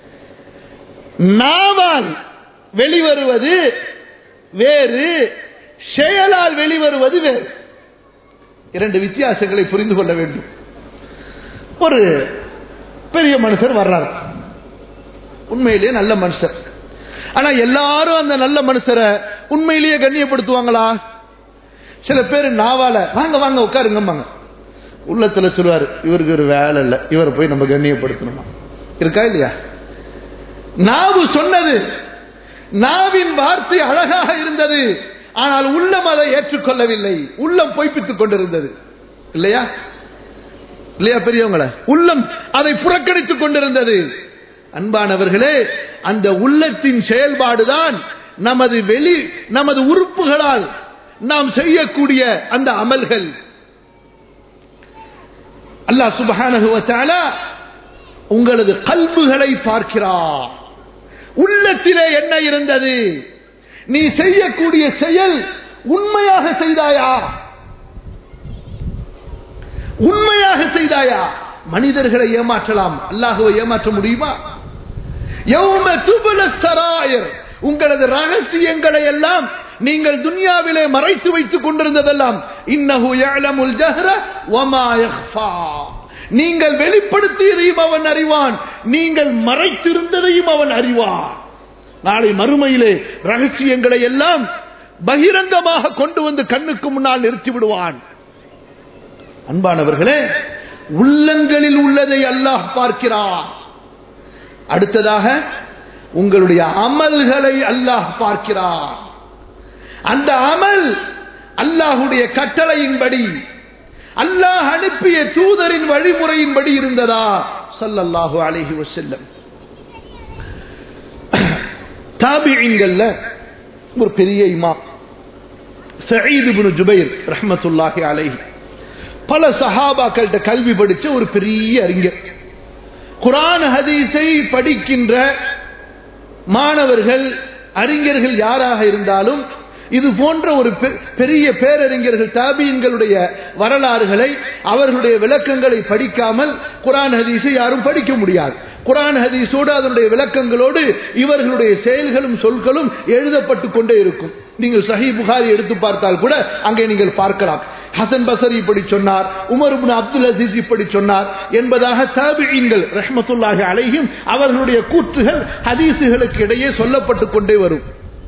நாவால் வெளிவருவது வேறு செயலால் வெளிவருவது வேறு இரண்டு வித்தியாசங்களை புரிந்து கொள்ள வேண்டும் ஒரு பெரிய மனுஷர் வர்றார் உண்மையிலேயே நல்ல மனுஷர் ஆனா எல்லாரும் அந்த நல்ல மனுஷரை உண்மையிலேயே கண்ணியப்படுத்துவாங்களா சில பேர் நாவால வாங்க வாங்க உட்காருங்கம்பாங்க உள்ளத்துல சொல்லுவாரு இவருக்கு ஒரு வேலை இல்லை இவரை போய் நம்ம கண்ணியப்படுத்தணுமா இருக்கா இல்லையா நாவு சொன்னது நாவின் வார்த்தை அழகாக இருந்தது ஆனால் உள்ளம் அதை ஏற்றுக்கொள்ளவில்லை உள்ளம் பொய்ப்பித்துக் கொண்டிருந்தது இல்லையா இல்லையா பெரியவங்கள உள்ளம் அதை புறக்கணித்துக் கொண்டிருந்தது அன்பானவர்களே அந்த உள்ளத்தின் செயல்பாடுதான் நமது வெளி நமது உறுப்புகளால் நாம் செய்யக்கூடிய அந்த அமல்கள் அல்லாஹ் சுபஹானகுவத்தால உங்களது கல்புகளை பார்க்கிறார் உள்ளத்திலே என்ன இருந்தது நீ செய்யக்கூடிய செயல் உண்மையாக செய்தாயா உண்மையாக செய்தாயா மனிதர்களை ஏமாற்றலாம் அல்லாஹுவை ஏமாற்ற முடியுமா யௌம துபுல சராயர் உங்களது ரகசியங்களை எல்லாம் நீங்கள் துன்யாவிலே மறைத்து வைத்துக் கொண்டிருந்ததெல்லாம் இன்னஹு யஅலமுல் ஜஹ்ர வமா யக்ஃபா நீங்கள் வெளிப்படுத்தியதையும் அவன் அறிவான் நீங்கள் மறைத்திருந்ததையும் அவன் அறிவான் நாளை மறுமையிலே ரகசியங்களை எல்லாம் பகிரங்கமாக கொண்டு வந்து கண்ணுக்கு முன்னால் நிறுத்தி விடுவான் அன்பானவர்களே உள்ளங்களில் உள்ளதை அல்லாஹ் பார்க்கிறான் அடுத்ததாக உங்களுடைய அமல்களை அல்லாஹ் பார்க்கிறான் அந்த அமல் அல்லாஹுடைய கட்டளையின்படி அல்லாஹ் அனுப்பிய தூதரின் வழிமுறையின்படி இருந்ததா சல்லல்லாஹு அலைஹி வஸல்லம் தாபியின்கள்ல ஒரு பெரிய இமாம் சயீத் இப்னு ஜுபைர் ரஹ்மத்துல்லாஹி அலைஹி பல சஹாபாக்கள்கிட்ட கல்வி படிச்ச ஒரு பெரிய அறிஞர் குரான் ஹதீஸை படிக்கின்ற மாணவர்கள் அறிஞர்கள் யாராக இருந்தாலும் இது போன்ற ஒரு பெ- பெரிய பேரறிஞர்கள் தாபியன்களுடைய வரலாறுகளை அவர்களுடைய விளக்கங்களை படிக்காமல் குரான் ஹதீஸை யாரும் படிக்க முடியாது குரான் ஹதீஸோடு அதனுடைய விளக்கங்களோடு இவர்களுடைய செயல்களும் சொற்களும் எழுதப்பட்டு கொண்டே இருக்கும் நீங்கள் சஹி புகாரி எடுத்து பார்த்தால் கூட அங்கே நீங்கள் பார்க்கலாம் ஹசன் பசரி இப்படி சொன்னார் உமர் இப்னு அப்துல் அசீஸ் இப்படி சொன்னார் என்பதாக தாபியன்கள் ரஹ்மத்துல்லாஹி அலைஹிம் அவர்களுடைய கூற்றுகள் ஹதீஸுகளுக்கு இடையே சொல்லப்பட்டு கொண்டே வரும்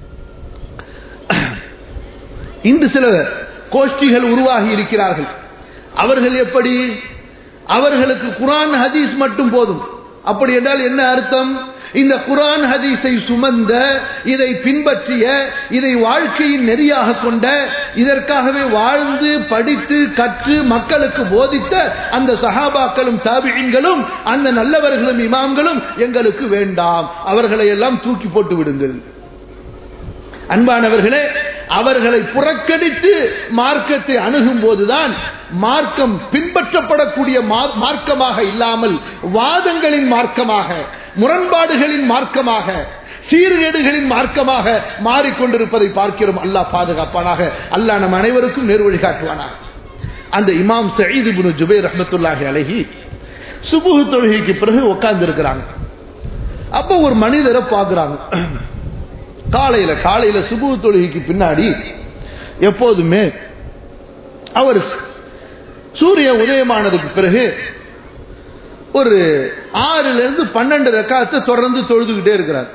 இன்று சில கோஷ்டிகள் உருவாகி இருக்கிறார்கள் அவர்கள் எப்படி அவர்களுக்கு குரான் ஹதீஸ் மட்டும் போதும் அப்படி என்றால் என்ன அர்த்தம் இந்த குரான் ஹதீஸை சுமந்த இதை பின்பற்றிய இதை வாழ்க்கையின் நெறியாக கொண்ட இதற்காகவே வாழ்ந்து படித்து கற்று மக்களுக்கு போதித்த அந்த சஹாபாக்களும் தாபியின்களும் அந்த நல்லவர்களும் இமாம்களும் எங்களுக்கு வேண்டாம் அவர்களை எல்லாம் தூக்கி போட்டு விடுங்கள் அன்பானவர்களே அவர்களை புறக்கணித்து மார்க்கத்தை அணுகும் போதுதான் மார்க்கம் பின்பற்றப்படக்கூடிய மா- மார்க்கமாக இல்லாமல் வாதங்களின் மார்க்கமாக முரண்பாடுகளின் மார்க்கமாக சீர்கேடுகளின் மார்க்கமாக மாறிக்கொண்டிருப்பதை பார்க்கிறோம் அல்லாஹ் பாதுகாப்பானாக அல்லாஹ் நம் அனைவருக்கும் நேர்வழி காட்டுவானாக அந்த இமாம் சயீத் இப்னு ஜுபைர் ரஹ்மத்துல்லாஹி அலைஹி சுபுஹ் தொழுகைக்கு பிறகு உட்கார்ந்து இருக்கிறாங்க அப்ப ஒரு மனிதரை பார்க்கறாங்க காலையில காலையில சுபு தொழுகைக்கு பின்னாடி எப்போதுமே அவர் சூரிய உதயமானதுக்கு பிறகு ஒரு ஆறுல இருந்து பன்னெண்டு ரக்காத்தை தொடர்ந்து தொழுதுகிட்டே இருக்கிறார்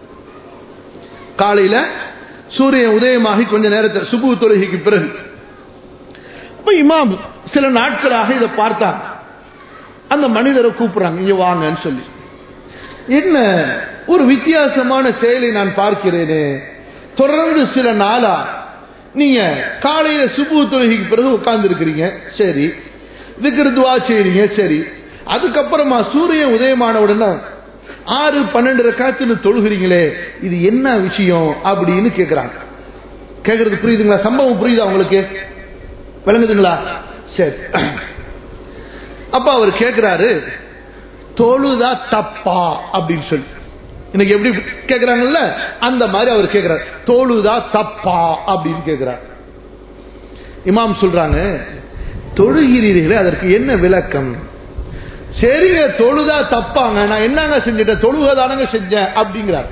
காலையில சூரியன் உதயமாகி கொஞ்ச நேரத்தில் சுபு தொழுகைக்கு பிறகு அப்ப இமாம் சில நாட்களாக இதை பார்த்தாங்க அந்த மனிதரை கூப்பிடுறாங்க இங்க வாங்கன்னு சொல்லி என்ன ஒரு வித்தியாசமான செயலை நான் பார்க்கிறேனே தொடர்ந்து சில நாளா நீங்க காலையில சுபு தொழுகைக்கு பிறகு உட்கார்ந்து இருக்கிறீங்க சரி இதுக்கு துவா செய்றீங்க சரி அதுக்கப்புறமா சூரியன் உதயமான உடனே ஆறு பன்னெண்டு ரக்காத்துன்னு தொழுகிறீங்களே இது என்ன விஷயம் அப்படின்னு கேக்குறாங்க கேக்குறது புரியுதுங்களா சம்பவம் புரியுதா உங்களுக்கு விளங்குதுங்களா சரி அப்ப அவர் கேக்குறாரு தொழுதா தப்பா அப்படின்னு சொல்லி இன்னைக்கு எப்படி கேக்குறாங்கல்ல அந்த மாதிரி அவர் கேக்குறார் தொழுதா தப்பா அப்படின்னு கேக்குறார் இமாம் சொல்றாங்க தொழுகிறீர்களே அதற்கு என்ன விளக்கம் சரிங்க தொழுதா தப்பாங்க நான் என்னங்க செஞ்சுட்டேன் தொழுகதானங்க செஞ்சேன் அப்படிங்கிறார்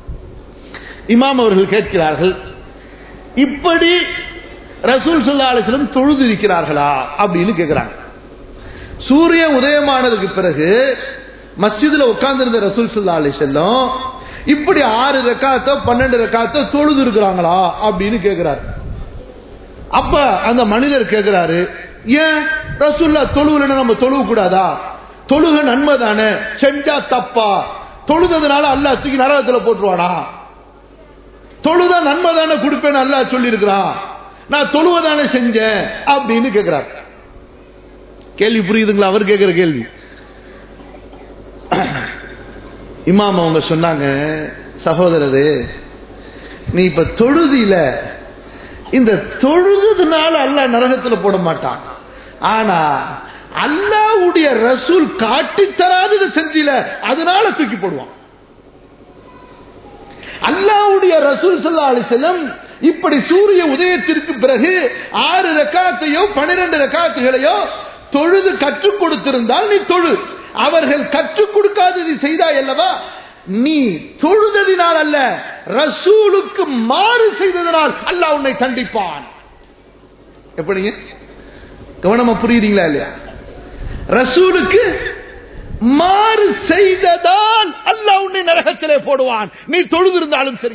இமாம் அவர்கள் கேட்கிறார்கள் இப்படி ரசூல் சுல்லா அலிஸ்லம் தொழுது இருக்கிறார்களா அப்படின்னு கேட்கிறாங்க சூரிய உதயமானதுக்கு பிறகு மஸ்ஜிதுல உட்கார்ந்திருந்த ரசூல் சுல்லா அலி செல்லம் இப்படி ஆறு ரெக்காத்தோ பன்னெண்டு ரெக்காத்தோ தொழுது இருக்கிறாங்களா அப்படின்னு கேட்கிறார் அப்ப அந்த மனிதர் கேட்கிறாரு ஏன் ரசூல்லா தொழுவுலன்னா நம்ம தொழுவ கூடாதா தொழுக நன்மை தானே செஞ்சா தப்பா தொழுததுனால அல்லாஹ் தூக்கி நரகத்துல போட்டுருவானா தொழுதா நன்மை தானே கொடுப்பேன்னு அல்லாஹ் சொல்லி இருக்கிறான் நான் தொழுவதானே செஞ்சேன் அப்படின்னு கேட்கிறார் கேள்வி புரியுதுங்களா அவர் கேட்கிற கேள்வி இமாம் அவங்க சொன்னாங்க சகோதரரே நீ இப்ப தொழுதியில இந்த தொழுதுனால அல்லாஹ் நரகத்துல போட மாட்டான் ஆனா அல்லாவுடைய ரசூல் காட்டி தராதது செஞ்சில அதனால தூக்கி போடுவான் அல்லாவுடைய ரசூல் சல்லா அலிசல்லம் இப்படி சூரிய உதயத்திற்கு பிறகு ஆறு ரக்காத்தையோ பனிரெண்டு ரக்காத்துகளையோ தொழுது கற்றுக் கொடுத்திருந்தால் நீ தொழு அவர்கள் கற்றுக் கொடுக்காதது செய்தாய் அல்லவா நீ தொழுததினால் அல்ல ரசூலுக்கு மாறு செய்ததனால் அல்லாஹ் உன்னை தண்டிப்பான் எப்படிங்க கவனமா புரியுறீங்களா இல்லையா ரசூலுக்கு மாறு செய்ததால் அல்லாஹ் உன்னை நரகத்திலே போடுவான் நீ தொழுதிருந்தாலும் சரி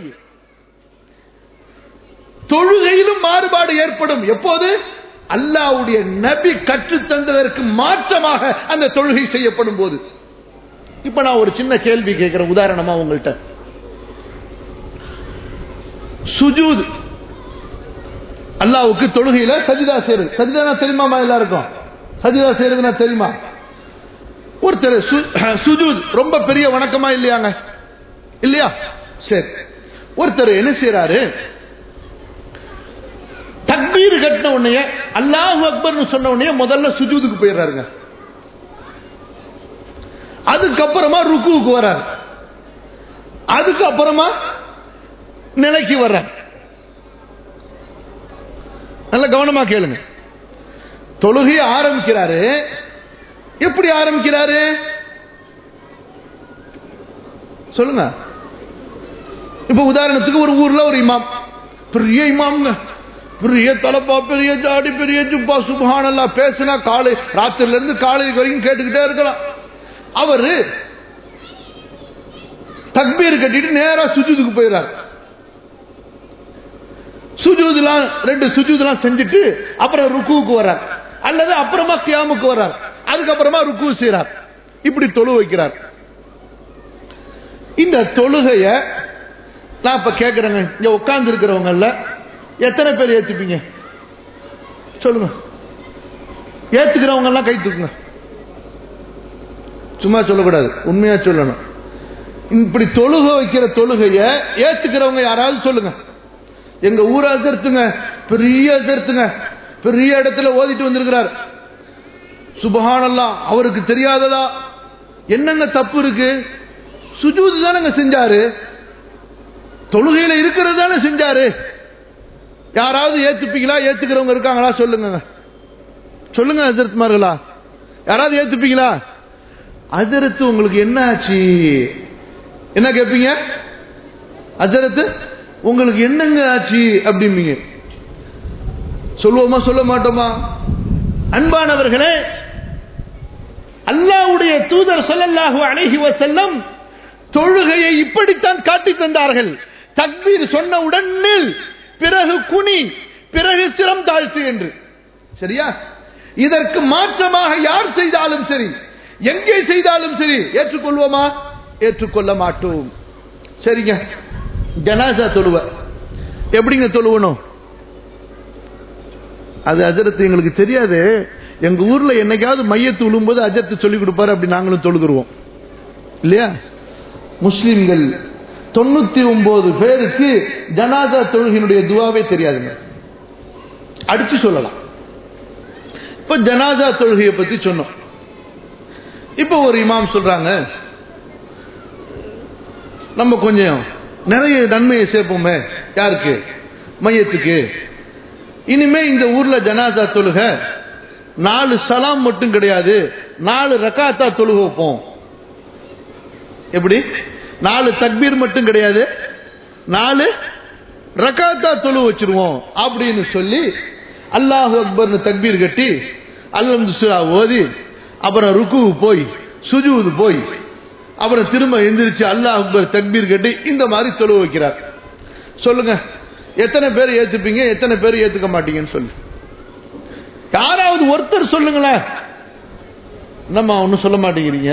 தொழுகையிலும் மாறுபாடு ஏற்படும் எப்போது அல்லாவுடைய நபி கற்றுத் தந்ததற்கு மாற்றமாக அந்த தொழுகை செய்யப்படும் போது இப்ப நான் ஒரு சின்ன கேள்வி கேட்கிறேன் உதாரணமா உங்கள்கிட்ட அல்லாவுக்கு தொழுகையில சஜிதா செய்யறது சஜிதா தெரியுமாமா எல்லாருக்கும் சஜிதா செய்யறதுனா தெரியுமா ஒருத்தர் சு- சுஜூத் ரொம்ப பெரிய வணக்கமா இல்லையாங்க இல்லையா சரி ஒருத்தர் என்ன செய்யறாரு தக்பீர் கட்டின உடனே அல்லாஹ் அக்பர்னு சொன்ன உடனே முதல்ல சுஜூதுக்கு போயிடுறாருங்க அதுக்கப்புறமா ருக்குவுக்கு வர்றாரு அதுக்கப்புறமா நிலைக்கு வர்றார் நல்ல கவனமா கேளுங்க தொழுகையை ஆரம்பிக்கிறாரு எப்படி ஆரம்பிக்கிறாரு சொல்லுங்க இப்ப உதாரணத்துக்கு ஒரு ஊர்ல ஒரு இமாம் பெரிய இமாம்ங்க பெரிய தலப்பா பெரிய ஜாடி பெரிய ஜுப்பா சுபஹானல்லா பேசினா காலை ராத்திரில இருந்து காலை வரைக்கும் கேட்டுக்கிட்டே இருக்கலாம் அவரு தக்பீர் கட்டிட்டு நேரா சுஜூதுக்கு போயிடுறாரு சுஜூதுலாம் ரெண்டு சுஜூதுலாம் செஞ்சுட்டு அப்புறம் ருக்குவுக்கு வர்றார் அல்லது அப்புறமா கியாமுக்கு வர்றார் அதுக்கப்புறமா ருக்கு செய்றார் இப்படி தொழு வைக்கிறார் இந்த தொழுகைய நான் இப்ப கேட்கிறேங்க இங்க உட்கார்ந்து இருக்கிறவங்கல்ல எத்தனை பேர் ஏத்துப்பீங்க சொல்லுங்க ஏத்துக்கிறவங்க எல்லாம் கை தூக்குங்க சும்மா சொல்லக்கூடாது உண்மையா சொல்லணும் இப்படி தொழுகை வைக்கிற தொழுகைய ஏத்துக்கிறவங்க யாராவது சொல்லுங்க எங்க ஊரை எதிர்த்துங்க பெரிய எதிர்த்துங்க பெரிய இடத்துல ஓதிட்டு வந்திருக்கிறார் சுபஹானல்லா அவருக்கு தெரியாததா என்னங்க தப்பு இருக்கு சுஜூது தானங்க செஞ்சாரு தொழுகையில இருக்கிறது தானே செஞ்சாரு யாராவது ஏத்துப்பீங்களா ஏத்துக்கிறவங்க இருக்காங்களா சொல்லுங்க சொல்லுங்க அஜரத்மார்களா யாராவது ஏத்துப்பீங்களா அஜரத்து உங்களுக்கு என்ன ஆச்சு என்ன கேட்பீங்க அஜரத்து உங்களுக்கு என்னங்க ஆச்சு அப்படிம்பீங்க சொல்லுவோமா சொல்ல மாட்டோமா அன்பானவர்களே அல்லாஹ்வுடைய தூதர் ஸல்லல்லாஹு அலைஹி வஸல்லம் தொழுகையை இப்படித்தான் காட்டி தந்தார்கள் தக்பீர் சொன்ன உடனே பிறகு குனி பிறகு சிரம் தாழ்த்து என்று சரியா இதற்கு மாற்றமாக யார் செய்தாலும் சரி எங்கே செய்தாலும் சரி ஏற்றுக்கொள்வோமா ஏற்றுக்கொள்ள மாட்டோம் சரிங்க ஜனாசா தொழுவ எப்படிங்க தொழுவணும் அது அஜரத்து எங்களுக்கு தெரியாது எங்க ஊர்ல என்னைக்காவது மையத்து விழும்போது அஜரத்து சொல்லி கொடுப்பாரு அப்படி நாங்களும் தொழுகிறோம் இல்லையா முஸ்லிம்கள் தொண்ணூத்தி ஒன்பது பேருக்கு ஜனாதா தொழுகினுடைய துவாவே தெரியாதுங்க அடிச்சு சொல்லலாம் இப்ப ஜனாதா தொழுகையை பத்தி சொன்னோம் இப்ப ஒரு இமாம் சொல்றாங்க நம்ம கொஞ்சம் நிறைய நன்மையை சேர்ப்போமே யாருக்கு மையத்துக்கு இனிமே இந்த ஊர்ல ஜனாதா தொழுக நாலு சலாம் மட்டும் கிடையாது நாலு ரக்காத்தா தொழுக வைப்போம் எப்படி நாலு தக்பீர் மட்டும் கிடையாது நாலு ரக்காத்தா தொழு வச்சிருவோம் அப்படின்னு சொல்லி அல்லாஹ் அக்பர்னு தக்பீர் கட்டி அல்லம் சுரா ஓதி அப்புறம் ருக்கு போய் சுஜூது போய் அப்புறம் திரும்ப எந்திரிச்சு அல்லாஹ் அக்பர் தக்பீர் கட்டி இந்த மாதிரி தொழு வைக்கிறார் சொல்லுங்க எத்தனை பேர் ஏத்துப்பீங்க எத்தனை பேர் ஏத்துக்க மாட்டீங்கன்னு சொல்லு யாராவது ஒருத்தர் சொல்லுங்களேன் என்னம்மா ஒன்னும் சொல்ல மாட்டேங்கிறீங்க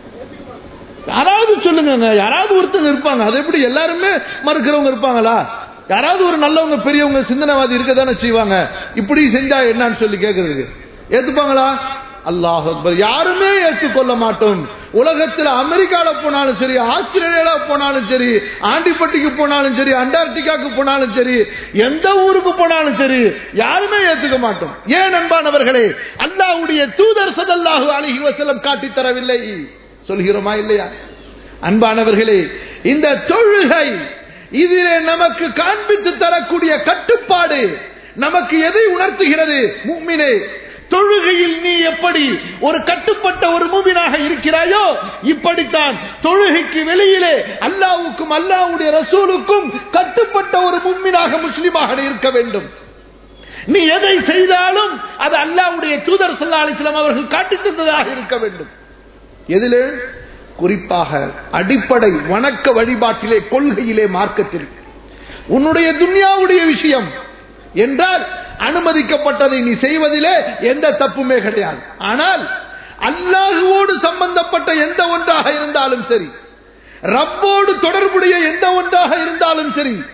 யாராவது சொல்லுங்க யாராவது ஒருத்தங்க இருப்பாங்க அது எப்படி எல்லாருமே மறுக்கிறவங்க இருப்பாங்களா யாராவது ஒரு நல்லவங்க பெரியவங்க சிந்தனைவாதி இருக்க தானே செய்வாங்க இப்படி செஞ்சா என்னன்னு சொல்லி கேட்கறதுக்கு ஏத்துப்பாங்களா அல்லாஹ் அக்பர் யாருமே ஏற்றுக்கொள்ள மாட்டோம் உலகத்தில் அமெரிக்கால போனாலும் சரி ஆஸ்திரேலியால போனாலும் சரி ஆண்டிப்பட்டிக்கு போனாலும் சரி அண்டார்டிகாக்கு போனாலும் சரி எந்த ஊருக்கு போனாலும் சரி யாருமே ஏத்துக்க மாட்டோம் ஏன் அன்பானவர்களே அல்லாஹ்வுடைய தூதர் ஸல்லல்லாஹு அலைஹி வஸல்லம் காட்டி தரவில்லை சொல்கிறோமா இல்லையா அன்பானவர்களே இந்த தொழுகை இதிலே நமக்கு காண்பித்து தரக்கூடிய கட்டுப்பாடு நமக்கு எதை உணர்த்துகிறது முக்மினே தொழுகையில் நீ எப்படி ஒரு கட்டுப்பட்ட ஒரு மூமினாக இருக்கிறாயோ இப்படித்தான் தொழுகைக்கு வெளியிலே அல்லாவுக்கும் அல்லாவுடைய ரசூலுக்கும் கட்டுப்பட்ட ஒரு மும்மினாக முஸ்லிமாக இருக்க வேண்டும் நீ எதை செய்தாலும் அது அல்லாவுடைய தூதர் சல்லா அலிஸ்லாம் அவர்கள் காட்டித் தந்ததாக இருக்க வேண்டும் எதிலே குறிப்பாக அடிப்படை வணக்க வழிபாட்டிலே கொள்கையிலே மார்க்கத்தில் உன்னுடைய துன்யாவுடைய விஷயம் என்றால் அனுமதிக்கப்பட்டதை நீ செய்வதிலே எந்த தப்புமே கிடையாது ஆனால் அல்லாஹுவோடு சம்பந்தப்பட்ட எந்த ஒன்றாக இருந்தாலும் சரி ரப்போடு தொடர்புடைய எந்த ஒன்றாக இருந்தாலும் சரி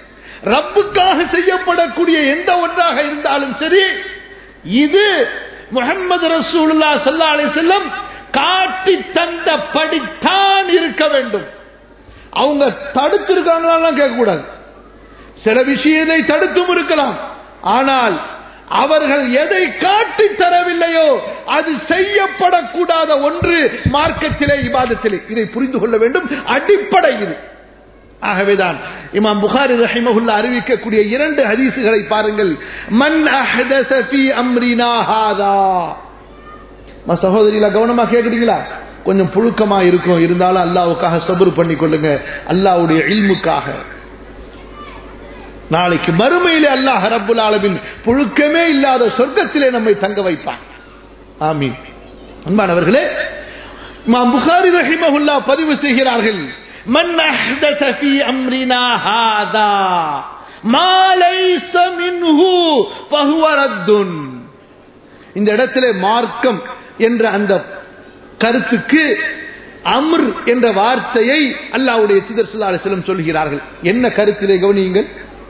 ரப்புக்காக செய்யப்படக்கூடிய எந்த ஒன்றாக இருந்தாலும் சரி இது முகமது ரசூலுல்லா சல்லா அலி செல்லம் காட்டி தந்த படித்தான் இருக்க வேண்டும் அவங்க தடுத்திருக்காங்களாம் கேட்கக்கூடாது சில விஷயத்தை தடுத்தும் இருக்கலாம் ஆனால் அவர்கள் எதை காட்டி தரவில்லையோ அது செய்யப்படக்கூடாத ஒன்று மார்க்கத்திலே இபாதத்திலே இதை புரிந்து கொள்ள வேண்டும் அடிப்படை இது ஆகவேதான் இமாம் புகாரி ரஹிமகுல்லா அறிவிக்கக்கூடிய இரண்டு ஹதீசுகளை பாருங்கள் மன் அஹ்தஸ ஃபீ அம்ரினா ஹாதா சகோதரிகளா கவனமா கேக்குறீங்களா கொஞ்சம் புழுக்கமா இருக்கும் இருந்தாலும் அல்லாவுக்காக சபுர் பண்ணி கொள்ளுங்க அல்லாவுடைய இல்முக்காக நாளைக்கு மறுமையிலே அல்லாஹ் ரப்புல் ஆலமின் புழுக்கமே இல்லாத சொர்க்கத்திலே நம்மை தங்க வைப்பான் ஆமீன் அன்பானவர்களே இமாம் புகாரி ரஹிமஹுல்லா பதிவு செய்கிறார்கள் மன் அஹ்தஸ ஃபீ அம்ரினா ஹாதா மா லைஸ மின்ஹு ஃபஹுவ ரத்துன் இந்த இடத்திலே மார்க்கம் என்ற அந்த கருத்துக்கு அம்ர் என்ற வார்த்தையை அல்லாவுடைய சிதர் சுல்லாசலம் சொல்கிறார்கள் என்ன கருத்திலே கவனியுங்கள்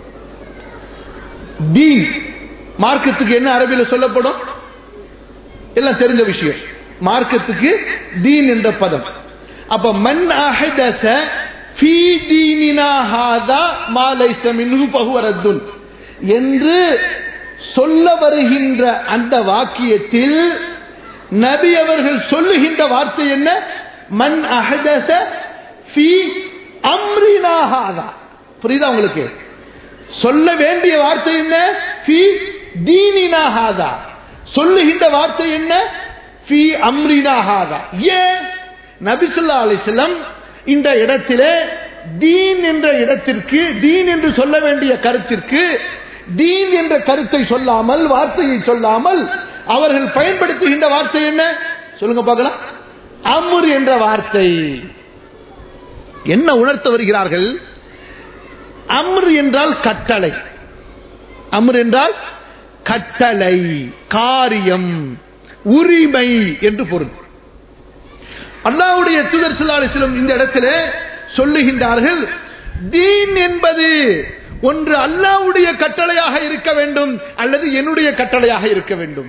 தீன் மார்க்கத்துக்கு என்ன அரபியில் சொல்லப்படும் எல்லாம் தெரிஞ்ச விஷயம் மார்க்கத்துக்கு தீன் என்ற பதம் அப்ப மண் அஹதச ஃபீ தீனினா ஹாதா மா லைஸ மின்ஹு ஃபஹுவ ரத்துன் என்று சொல்ல வருகின்ற அந்த வாக்கியத்தில் நபி அவர்கள் சொல்லுகின்ற வார்த்தை என்ன மண் அஹதச ஃபீ அம்ரினா ஹாதா புரியுதா உங்களுக்கு சொல்ல வேண்டிய வார்த்தை என்ன ஃபீ தீனினா ஹாதா சொல்லுகின்ற வார்த்தை என்ன ஃபீ அம்ரினா ஹாதா ஏன் நபிசுல்லா அலிஸ்லம் இந்த இடத்திலே தீன் என்ற இடத்திற்கு தீன் என்று சொல்ல வேண்டிய கருத்திற்கு தீன் என்ற கருத்தை சொல்லாமல் வார்த்தையை சொல்லாமல் அவர்கள் பயன்படுத்துகின்ற வார்த்தை என்ன சொல்லுங்க பார்க்கலாம் அமுர் என்ற வார்த்தை என்ன உணர்த்த வருகிறார்கள் அம்ர் என்றால் கட்டளை அம்ர் என்றால் கட்டளை காரியம் உரிமை என்று பொருள் அல்லாவுடைய தூதர் சிலம் இந்த இடத்துல சொல்லுகின்றார்கள் தீன் என்பது ஒன்று அல்லாவுடைய கட்டளையாக இருக்க வேண்டும் அல்லது என்னுடைய கட்டளையாக இருக்க வேண்டும்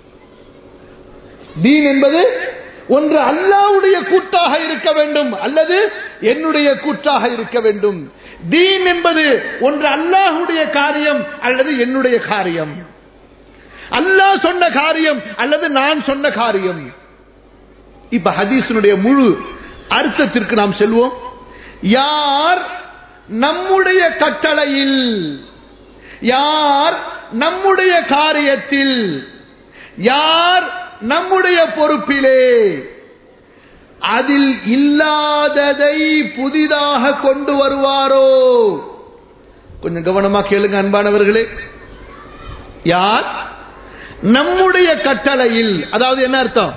தீன் என்பது ஒன்று அல்லாவுடைய கூட்டாக இருக்க வேண்டும் அல்லது என்னுடைய கூட்டாக இருக்க வேண்டும் தீன் என்பது ஒன்று அல்லாஹுடைய காரியம் அல்லது என்னுடைய காரியம் அல்லாஹ் சொன்ன காரியம் அல்லது நான் சொன்ன காரியம் இப்ப ஹதீஸினுடைய முழு அர்த்தத்திற்கு நாம் செல்வோம் யார் நம்முடைய கட்டளையில் யார் நம்முடைய காரியத்தில் யார் நம்முடைய பொறுப்பிலே அதில் இல்லாததை புதிதாக கொண்டு வருவாரோ கொஞ்சம் கவனமா கேளுங்க அன்பானவர்களே யார் நம்முடைய கட்டளையில் அதாவது என்ன அர்த்தம்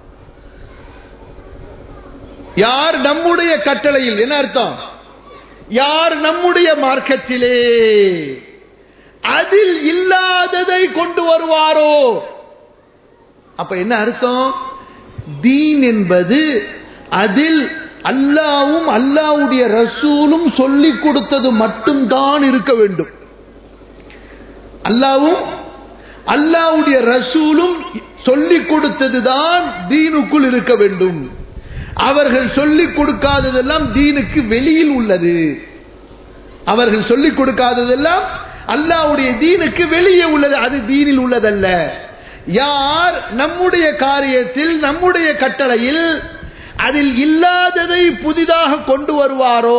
யார் நம்முடைய கட்டளையில் என்ன அர்த்தம் யார் நம்முடைய மார்க்கத்திலே அதில் இல்லாததை கொண்டு வருவாரோ அப்ப என்ன அர்த்தம் தீன் என்பது அதில் அல்லாவும் அல்லாவுடைய ரசூலும் சொல்லிக் கொடுத்தது மட்டும்தான் இருக்க வேண்டும் அல்லாவும் அல்லாவுடைய ரசூலும் சொல்லிக் கொடுத்ததுதான் தீனுக்குள் இருக்க வேண்டும் அவர்கள் சொல்லிக் கொடுக்காததெல்லாம் தீனுக்கு வெளியில் உள்ளது அவர்கள் சொல்லிக் கொடுக்காததெல்லாம் அல்லாவுடைய தீனுக்கு வெளியே உள்ளது அது தீனில் உள்ளதல்ல யார் நம்முடைய காரியத்தில் நம்முடைய கட்டளையில் அதில் இல்லாததை புதிதாக கொண்டு வருவாரோ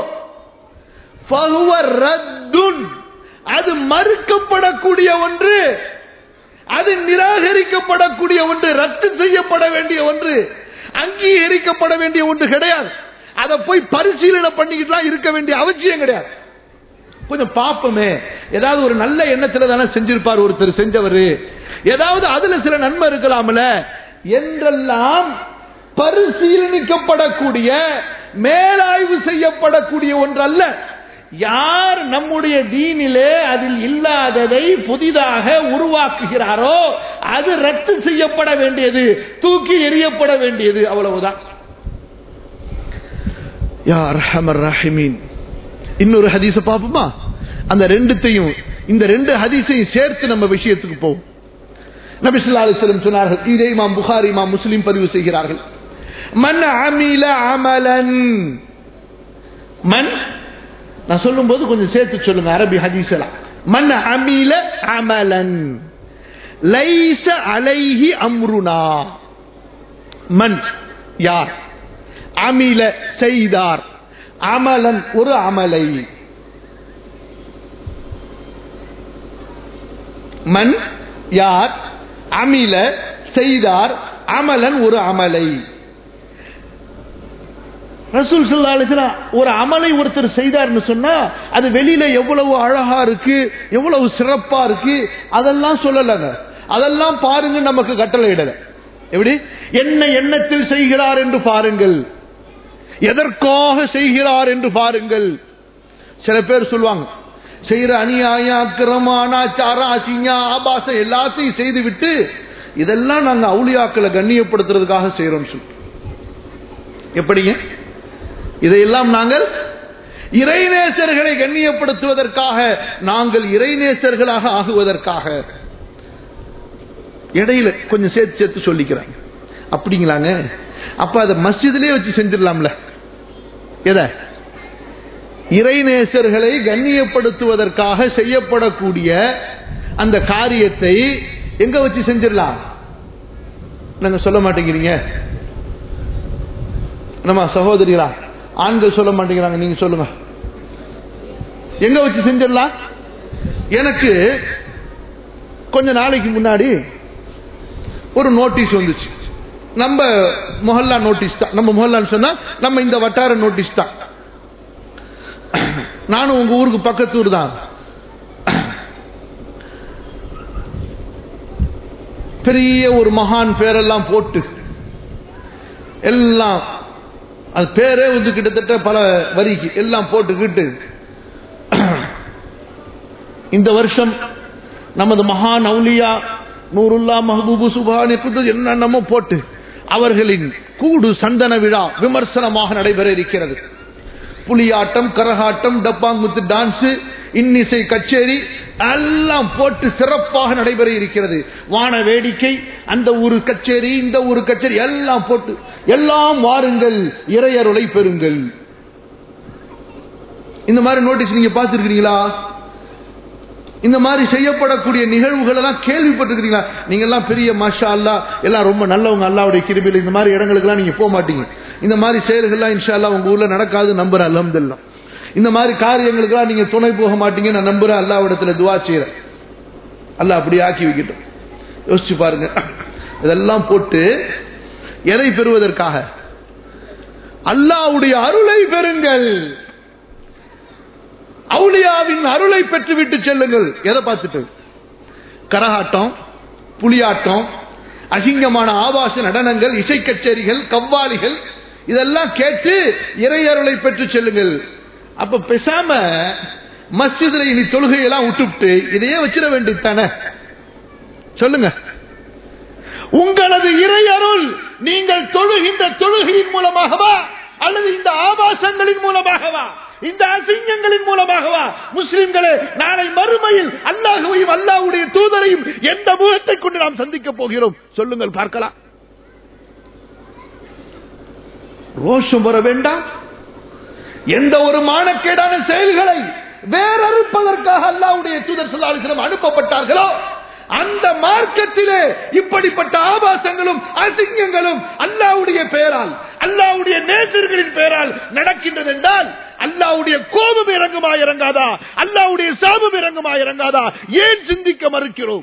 அது மறுக்கப்படக்கூடிய ஒன்று அது நிராகரிக்கப்படக்கூடிய ஒன்று ரத்து செய்யப்பட வேண்டிய ஒன்று அங்கீகரிக்கப்பட வேண்டிய ஒன்று கிடையாது அதை போய் பரிசீலனை பண்ணிக்கிட்டு இருக்க வேண்டிய அவசியம் கிடையாது கொஞ்சம் பார்ப்போமே ஏதாவது ஒரு நல்ல எண்ணத்துல தானே செஞ்சிருப்பார் ஒருத்தர் செஞ்சவர் ஏதாவது அதுல சில நன்மை இருக்கலாம்ல என்றெல்லாம் பரிசீலனிக்கப்படக்கூடிய மேலாய்வு செய்யப்படக்கூடிய ஒன்றல்ல யார் நம்முடைய தீனிலே அதில் இல்லாததை புதிதாக உருவாக்குகிறாரோ அது ரத்து செய்யப்பட வேண்டியது தூக்கி எறியப்பட வேண்டியது அவ்வளவுதான் யார் ஹமர் ரஹிமீன் இன்னொரு ஹதீஸ பாப்போமா அந்த ரெண்டுத்தையும் இந்த ரெண்டு ஹதீஸையும் சேர்த்து நம்ம விஷயத்துக்கு போவோம் நபி ஸல்லல்லாஹு அலைஹி வஸல்லம் சொன்னார்கள் இதே இமாம் புகாரி இமாம் முஸ்லிம் பதிவு செய்கிறார்கள் மன் அமில அமலன் மன் நான் சொல்லும்போது கொஞ்சம் சேர்த்து சொல்லுங்க அரபி ஹதீஸ் எல்லாம் மன் அமில அமலன் லைஸ அலைஹி அம்ருனா மன் யார் அமில செய்தார் அமலன் ஒரு அமலை மன் யார் அமில செய்தார் அமலன் ஒரு அமலை ரசூல் ஸல்லல்லாஹு அலைஹி வஸல்லம் ஒரு அமலை ஒருத்தர் செய்தார்னு சொன்னா அது வெளியில எவ்வளவு அழகா இருக்கு எவ்வளவு சிறப்பா இருக்கு அதெல்லாம் சொல்லலங்க அதெல்லாம் பாருங்க நமக்கு கட்டளை இடல எப்படி என்ன எண்ணத்தில் செய்கிறார் என்று பாருங்கள் எதற்காக செய்கிறார் என்று பாருங்கள் சில பேர் சொல்லுவாங்க செய்யற அநியாயம் அக்கிரமம் அனாச்சாரம் அசிங்கம் ஆபாசம் எல்லாத்தையும் செய்து விட்டு இதெல்லாம் நாங்க அவுளியாக்களை கண்ணியப்படுத்துறதுக்காக செய்யறோம் சொல்லி எப்படிங்க இதையெல்லாம் நாங்கள் இறைநேசர்களை கண்ணியப்படுத்துவதற்காக நாங்கள் இறைநேசர்களாக ஆகுவதற்காக இடையில கொஞ்சம் சேர்த்து சேர்த்து சொல்லிக்கிறாங்க அப்படிங்களாங்க அப்ப அதை மஸ்ஜிதிலே வச்சு செஞ்சிடலாம்ல எதை இறைநேசர்களை கண்ணியப்படுத்துவதற்காக செய்யப்படக்கூடிய அந்த காரியத்தை எங்க வச்சு செஞ்சிடலாம் நாங்க சொல்ல மாட்டேங்கிறீங்க நம்ம சகோதரிகளா ஆண்கள் சொல்ல மாட்டேங்கிறாங்க நீங்க சொல்லுங்க எங்க வச்சு செஞ்சிடலாம் எனக்கு கொஞ்ச நாளைக்கு முன்னாடி ஒரு நோட்டீஸ் வந்துச்சு நம்ம மொஹல்லா நோட்டீஸ் தான் நம்ம மொஹல்லான்னு சொன்னா நம்ம இந்த வட்டார நோட்டீஸ் தான் நானும் உங்க ஊருக்கு பக்கத்தூர் தான் பெரிய ஒரு மகான் பேரெல்லாம் போட்டு எல்லாம் அது பேரே வந்து கிட்டத்தட்ட பல வரிக்கு எல்லாம் போட்டுக்கிட்டு இந்த வருஷம் நமது மகான் அவுலியா நூருல்லா மஹபூபு சுபான் என்னென்னமோ போட்டு அவர்களின் கூடு சந்தன விழா விமர்சனமாக நடைபெற இருக்கிறது புலியாட்டம் கரகாட்டம் டப்பாங்குத்து டான்ஸ் இன்னிசை கச்சேரி எல்லாம் போட்டு சிறப்பாக நடைபெற இருக்கிறது வான வேடிக்கை அந்த ஒரு கச்சேரி இந்த ஒரு கச்சேரி எல்லாம் போட்டு எல்லாம் வாருங்கள் இறையருளை பெறுங்கள் இந்த மாதிரி நோட்டீஸ் நீங்க பார்த்திருக்கிறீங்களா இந்த மாதிரி செய்யப்படக்கூடிய நிகழ்வுகள் எல்லாம் கேள்விப்பட்டிருக்கிறீங்களா நீங்க எல்லாம் பெரிய மாஷா அல்லா எல்லாம் ரொம்ப நல்லவங்க அல்லாவுடைய கிருபியில் இந்த மாதிரி இடங்களுக்கெல்லாம் நீங்க போக மாட்டீங்க இந்த மாதிரி செயல்கள்லாம் இன்ஷா அல்லா உங்க ஊர்ல நடக்காது நம்புறேன் அலமதுல்லாம் இந்த மாதிரி காரியங்களுக்கெல்லாம் நீங்க துணை போக மாட்டீங்க நான் நம்புறேன் அல்லாவிடத்துல துவா செய்யறேன் அல்ல அப்படி ஆக்கி வைக்கட்டும் யோசிச்சு பாருங்க இதெல்லாம் போட்டு எதை பெறுவதற்காக அல்லாவுடைய அருளை பெறுங்கள் அவுளியாவின் அருளை பெற்றுவிட்டு செல்லுங்கள் எதை பார்த்துட்டு கரகாட்டம் புலியாட்டம் அசிங்கமான ஆபாச நடனங்கள் இசை கச்சேரிகள் கவ்வாலிகள் இதெல்லாம் கேட்டு இறையருளை பெற்று செல்லுங்கள் அப்ப பேசாம மஸ்ஜிதுல இனி தொழுகையெல்லாம் விட்டுவிட்டு இதையே வச்சிட வேண்டியது தானே சொல்லுங்க உங்களது இறையருள் நீங்கள் தொழுகின்ற தொழுகையின் மூலமாகவா அல்லது இந்த ஆபாசங்களின் மூலமாகவா இந்த அசிங்கங்களின் மூலமாகவா முஸ்லிம்களே நாளை மறுமையில் அல்லாஹுவையும் அல்லாஹுடைய தூதரையும் எந்த முகத்தை கொண்டு நாம் சந்திக்க போகிறோம் சொல்லுங்கள் பார்க்கலாம் ரோஷம் வர வேண்டாம் எந்த ஒரு மானக்கேடான செயல்களை வேறறுப்பதற்காக அல்லாவுடைய தூதர் சொல்லாலிசிடம் அனுப்பப்பட்டார்களோ அந்த மார்க்கத்திலே இப்படிப்பட்ட ஆபாசங்களும் அசிங்கங்களும் அல்லாவுடைய பெயரால் அல்லாவுடைய நேசர்களின் பெயரால் நடக்கின்றது என்றால் அல்லாவுடைய கோபம் இறங்குமா இறங்காதா அல்லாவுடைய சாபம் இறங்குமா இறங்காதா ஏன் சிந்திக்க மறுக்கிறோம்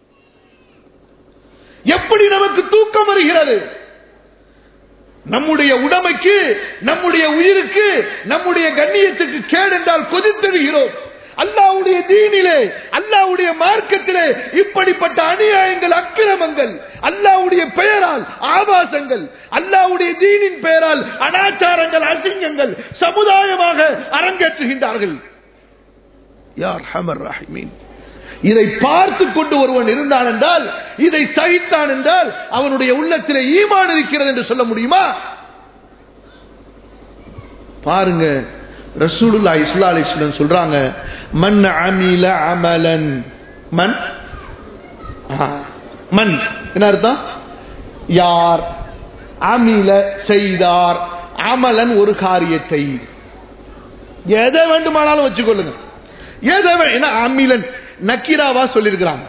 எப்படி நமக்கு தூக்கம் வருகிறது நம்முடைய உடமைக்கு நம்முடைய உயிருக்கு நம்முடைய கண்ணியத்துக்கு கேடு என்றால் கொதித்தெழுகிறோம் அல்லாவுடைய தீனிலே அல்லாவுடைய மார்க்கத்திலே இப்படிப்பட்ட அநியாயங்கள் அக்கிரமங்கள் அல்லாவுடைய பெயரால் ஆபாசங்கள் அல்லாவுடைய தீனின் பெயரால் அனாச்சாரங்கள் அசிங்கங்கள் சமுதாயமாக அரங்கேற்றுகின்றார்கள் யார் ஹமர் ரஹிமீன் இதை பார்த்து கொண்டு ஒருவன் இருந்தான் என்றால் இதை சகித்தான் என்றால் அவனுடைய உள்ளத்திலே ஈமான் இருக்கிறது என்று சொல்ல முடியுமா பாருங்க ரசூலுல்லா இஸ்லா அலிஸ்லம் சொல்றாங்க மன் அமில அமலன் மன் ஆ, மன் என்ன அர்த்தம் யார் அமில செய்தார் அமலன் ஒரு காரியத்தை எதை வேண்டுமானாலும் வச்சுக்கொள்ளுங்க எதை வே- ஏன்னா அமிலன் நக்கீராவா சொல்லியிருக்கிறாங்க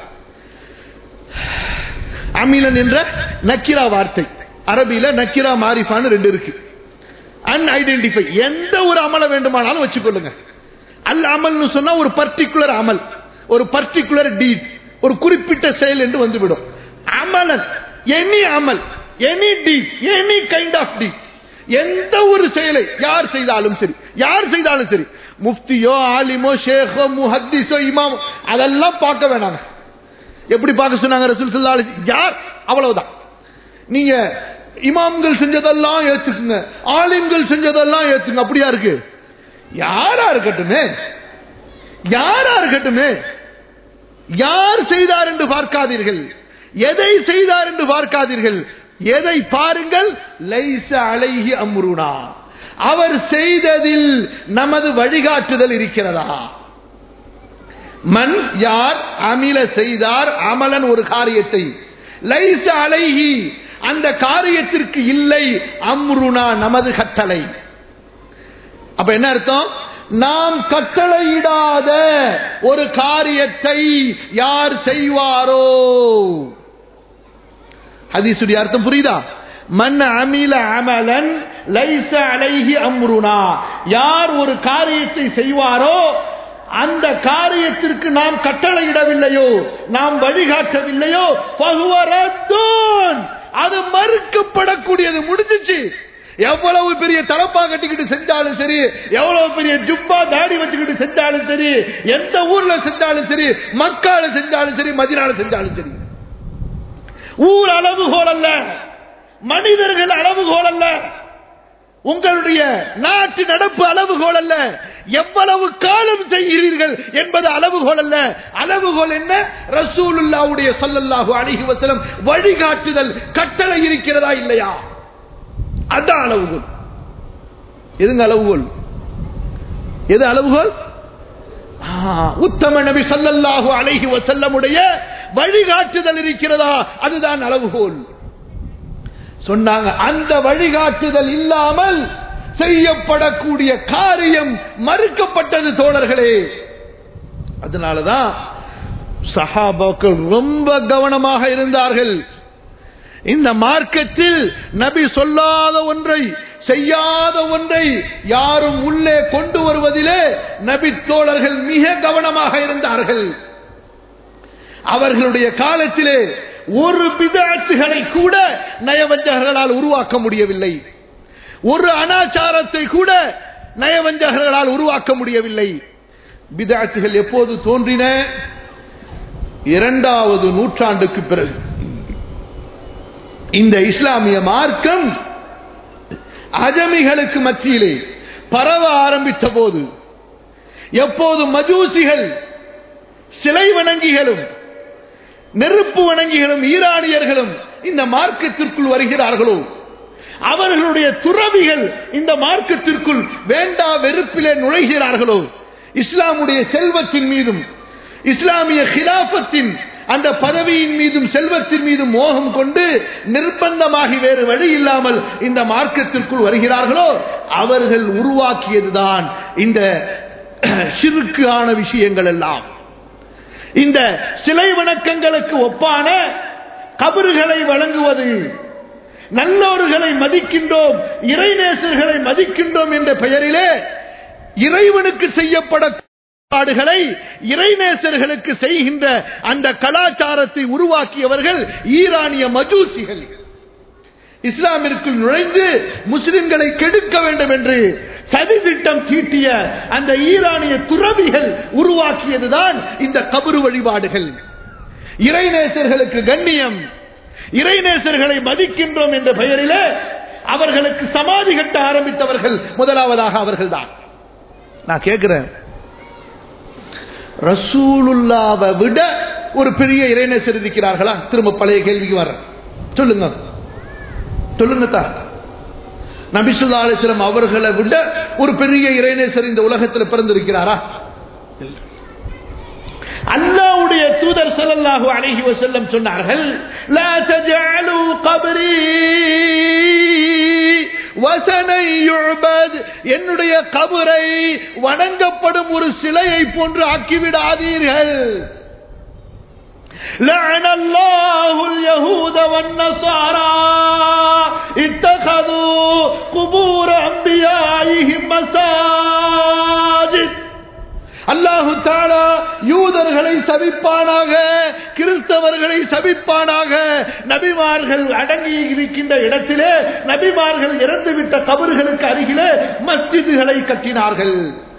அமிலன் என்ற நக்கிரா வார்த்தை அரபியில நக்கிரா மாரிஃபான்னு ரெண்டு இருக்கு அன்ஐடென்டிஃபை எந்த ஒரு அமலை வேண்டுமானாலும் வச்சுக்கொள்ளுங்க அல் அமல்னு சொன்னா ஒரு பர்டிகுலர் அமல் ஒரு பர்டிகுலர் டீட் ஒரு குறிப்பிட்ட செயல் என்று வந்துவிடும் அமலன் எனி அமல் any deed any kind of deed எந்த ஒரு செயலை யார் செய்தாலும் சரி யார் செய்தாலும் சரி முஃப்தியோ ஆலிமோ ஷேഖോ முஹத்திஸோ இமாமோ அதெல்லாம் பார்க்க வேணாங்க எப்படி பார்க்க சொன்னாங்க ரசூல் ஸல்லல்லாஹு அலைஹி வஸல்லம்? யார் அவ்வளவுதான் நீங்க இமாம்கள் செஞ்சதெல்லாம் ஏத்துக்குங்க ஆலிம்கள் செஞ்சதெல்லாம் ஏத்துங்க அப்படியா இருக்கு யாரா இருக்கட்டுமே யாரா இருக்கட்டுமே யார் செய்தார் என்று பார்க்காதீர்கள் எதை செய்தார் என்று பார்க்காதீர்கள் எதை பாருங்கள் லைச அலைஹி அம்ருனா அவர் செய்ததில் நமது வழிகாட்டுதல் இருக்கிறதா மண் யார் அமில செய்தார் அமலன் ஒரு காரியத்தை லைச அலைஹி அந்த காரியத்திற்கு இல்லை அம்ருனா நமது கட்டளை அப்ப என்ன அர்த்தம் நாம் கட்டளையிடாத ஒரு காரியத்தை யார் செய்வாரோ ஹதீசுடைய அர்த்தம் புரியுதா மன் அமில அமலன் லைச அலைஹி அம்ருனா யார் ஒரு காரியத்தை செய்வாரோ அந்த காரியத்திற்கு நாம் கட்டளையிடவில்லையோ நாம் வழிகாட்டவில்லையோ ஃபஹுவ ரத்தூன். அது மறுக்கப்படக்கூடியது முடிஞ்சிச்சு எவ்வளவு பெரிய தலப்பா கட்டிக்கிட்டு செஞ்சாலும் சரி எவ்வளவு பெரிய ஜுப்பா தாடி வச்சுக்கிட்டு செஞ்சாலும் சரி எந்த ஊர்ல செஞ்சாலும் சரி மக்கால செஞ்சாலும் சரி மதினால செஞ்சாலும் சரி ஊர் அளவுகோல் அல்ல மனிதர்கள் அளவுகோல் அல்ல உங்களுடைய நாட்டு நடப்பு அளவுகோல் அல்ல எவ்வளவு காலம் செய்கிறீர்கள் என்பது அளவுகோல் அல்ல அளவுகோல் என்ன ரசூலுல்லாவுடைய ஸல்லல்லாஹு அலைஹி வஸல்லம் வழிகாட்டுதல் கட்டளை இருக்கிறதா இல்லையா அதான் அளவுகோல் எதுங்க அளவுகோல் எது அளவுகோல் ஆ, உத்தம நபி ஸல்லல்லாஹு அலைஹி வஸல்லமுடைய வழிகாட்டுதல் இருக்கிறதா அதுதான் அளவுகோல் சொன்னாங்க அந்த வழிகாட்டுதல் இல்லாமல் செய்யப்படக்கூடிய காரியம் மறுக்கப்பட்டது தோழர்களே அதனாலதான் சஹாபாக்கள் ரொம்ப கவனமாக இருந்தார்கள் இந்த மார்க்கத்தில் நபி சொல்லாத ஒன்றை செய்யாத ஒன்றை யாரும் உள்ளே கொண்டு வருவதிலே நபி தோழர்கள் மிக கவனமாக இருந்தார்கள் அவர்களுடைய காலத்திலே ஒரு பிதாத்துகளை கூட நயவஞ்சகர்களால் உருவாக்க முடியவில்லை ஒரு அனாச்சாரத்தை கூட நயவஞ்சகர்களால் உருவாக்க முடியவில்லை பிதாத்துகள் எப்போது தோன்றின இரண்டாவது நூற்றாண்டுக்கு பிறகு இந்த இஸ்லாமிய மார்க்கம் அஜமிகளுக்கு மத்தியிலே பரவ ஆரம்பித்த போது எப்போது மஜூசிகள் சிலை வணங்கிகளும் நெருப்பு வணங்கிகளும் ஈரானியர்களும் இந்த மார்க்கத்திற்குள் வருகிறார்களோ அவர்களுடைய துறவிகள் இந்த மார்க்கத்திற்குள் வேண்டா வெறுப்பிலே நுழைகிறார்களோ இஸ்லாமுடைய செல்வத்தின் மீதும் இஸ்லாமிய கிலாபத்தின் அந்த பதவியின் மீதும் செல்வத்தின் மீதும் மோகம் கொண்டு நிர்பந்தமாகி வேறு வழி இல்லாமல் இந்த மார்க்கத்திற்குள் வருகிறார்களோ அவர்கள் உருவாக்கியதுதான் இந்த சிறுக்கு ஆன விஷயங்கள் எல்லாம் இந்த சிலை வணக்கங்களுக்கு ஒப்பான கபறுகளை வழங்குவது நல்லோர்களை மதிக்கின்றோம் இறைநேசர்களை மதிக்கின்றோம் என்ற பெயரிலே இறைவனுக்கு செய்யப்பட பாடுகளை இறைநேசர்களுக்கு செய்கின்ற அந்த கலாச்சாரத்தை உருவாக்கியவர்கள் ஈரானிய மஜூசிகள் இஸ்லாமிற்குள் நுழைந்து முஸ்லிம்களை கெடுக்க வேண்டும் என்று சதி திட்டம் தீட்டிய அந்த ஈரானிய துறவிகள் உருவாக்கியதுதான் இந்த கபரு வழிபாடுகள் இறைநேசர்களுக்கு கண்ணியம் இறைநேசர்களை மதிக்கின்றோம் என்ற பெயரிலே அவர்களுக்கு சமாதி கட்ட ஆரம்பித்தவர்கள் முதலாவதாக அவர்கள்தான் நான் கேட்கிறேன் ரசூலுல்லாவை விட ஒரு பெரிய இறைநேசர் இருக்கிறார்களா திரும்ப பழைய கேள்விக்கு வர சொல்லுங்க சொல்லுங்க தான் நபிசுல்லா அலிஸ்லாம் அவர்களை விட ஒரு பெரிய இறைநேசர் இந்த உலகத்தில் பிறந்திருக்கிறாரா அல்லாவுடைய தூதர் ஸல்லல்லாஹு அலைஹி வஸல்லம் சொன்னார்கள் லா தஜஅலு கப்ரி வசனை யுபத் என்னுடைய கபரை வணங்கப்படும் ஒரு சிலையை போன்று ஆக்கிவிடாதீர்கள் لعن الله اليهود والنصارى اتخذوا قبور انبيائهم مساجد அல்லாஹு தாலா யூதர்களை சபிப்பானாக கிறிஸ்தவர்களை சபிப்பானாக நபிமார்கள் அடங்கி இருக்கின்ற இடத்திலே நபிமார்கள் இறந்துவிட்ட கபர்களுக்கு அருகிலே மஸ்ஜிதுகளை கட்டினார்கள்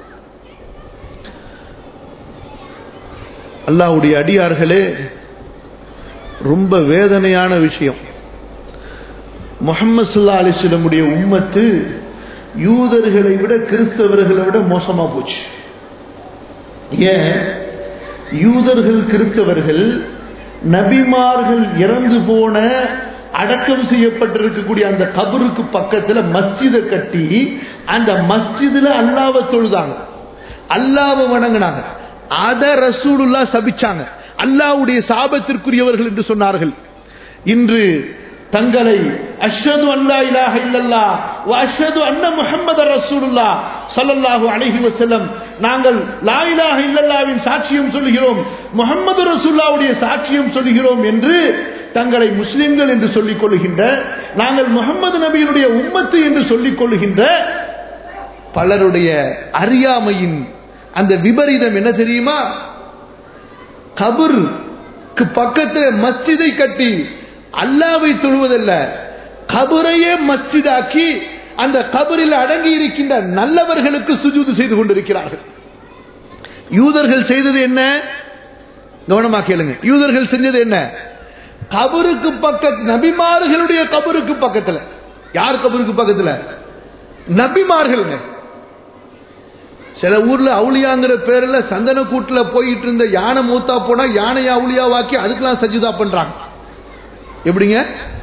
அல்லாஹ்வுடைய அடியார்களே ரொம்ப வேதனையான விஷயம் முகமது சுல்லா அலிஸ்லமுடைய உம்மத்து யூதர்களை விட கிறிஸ்தவர்களை விட மோசமா போச்சு ஏன் யூதர்கள் கிறிஸ்தவர்கள் நபிமார்கள் இறந்து போன அடக்கம் செய்யப்பட்டிருக்கக்கூடிய அந்த கபருக்கு பக்கத்துல மஸ்ஜிதை கட்டி அந்த மஸ்ஜிதுல அல்லாவை தொழுதாங்க அல்லாவை வணங்கினாங்க அத ரசூலுல்லா சபிச்சாங்க அல்லாவுடைய சாபத்திற்குரியவர்கள் என்று சொன்னார்கள் இன்று தங்களை அஷ்ஹது அல்லா இலாஹ இல்லல்லா வ அஷ்ஹது அன்ன முஹம்மது ரசூலுல்லா ஸல்லல்லாஹு அலைஹி வஸல்லம் நாங்கள் லா இலாஹ இல்லல்லாவின் சாட்சியம் சொல்லுகிறோம் முஹம்மது ரசூலுல்லாவுடைய சாட்சியம் சொல்லுகிறோம் என்று தங்களை முஸ்லிம்கள் என்று சொல்லிக் கொள்கின்ற நாங்கள் முகமது நபியினுடைய உம்மத்து என்று சொல்லிக் கொள்கின்ற பலருடைய அறியாமையின் அந்த விபரீதம் என்ன தெரியுமா கபருக்கு பக்கத்தில் மஸ்ஜிதை கட்டி அல்லாவை தொழுவதல்ல கபரையே மஸ்ஜிதாக்கி அந்த கபரில் அடங்கி இருக்கின்ற நல்லவர்களுக்கு சுஜூது செய்து கொண்டிருக்கிறார்கள் யூதர்கள் செய்தது என்ன கவனமா கேளுங்க யூதர்கள் செஞ்சது என்ன கபருக்கு பக்கத்து நபிமார்களுடைய கபருக்கு பக்கத்துல யார் கபருக்கு பக்கத்துல நபிமார்களுங்க சில ஊர்ல அவுளியாங்கிற பேர்ல சந்தன கூட்டுல போயிட்டு இருந்த யானை மூத்தா போனா யானையை அவுளியாவாக்கி அதுக்கெல்லாம் சஜிதா பண்றாங்க எப்படிங்க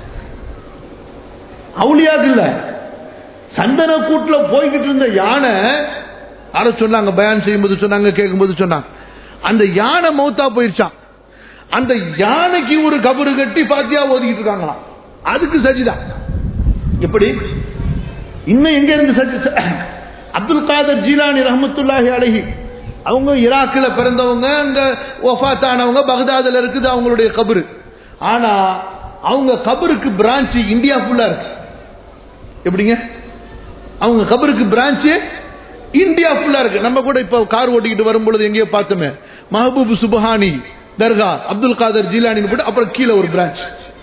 அவுளியாது இல்ல சந்தன கூட்டுல போய்கிட்டு இருந்த யானை யார சொன்னாங்க பயான் செய்யும்போது சொன்னாங்க கேட்கும்போது சொன்னாங்க அந்த யானை மௌத்தா போயிருச்சான் அந்த யானைக்கு ஒரு கபரு கட்டி பாத்தியா ஓதிக்கிட்டு இருக்காங்களாம் அதுக்கு சஜிதா எப்படி இன்னும் எங்க இருந்து சஜி அப்துல் காதர் ஜீலானி ரஹமத்துல்லாஹி அழகி அவங்க ஈராக்கில் பிறந்தவங்க அங்க ஒஃபாத்தானவங்க பகதாதுல இருக்குது அவங்களுடைய கபரு ஆனா அவங்க கபருக்கு பிரான்ச் இந்தியா ஃபுல்லா இருக்கு எப்படிங்க அவங்க கபருக்கு பிரான்ச் இந்தியா ஃபுல்லா இருக்கு நம்ம கூட இப்ப கார் ஓட்டிக்கிட்டு வரும்பொழுது எங்கேயோ பார்த்தோமே மஹபூப் சுபஹானி தர்கா அப்துல் காதர் ஜீலானின்னு போட்டு அப்புறம் கீழே ஒரு பிரான்ச்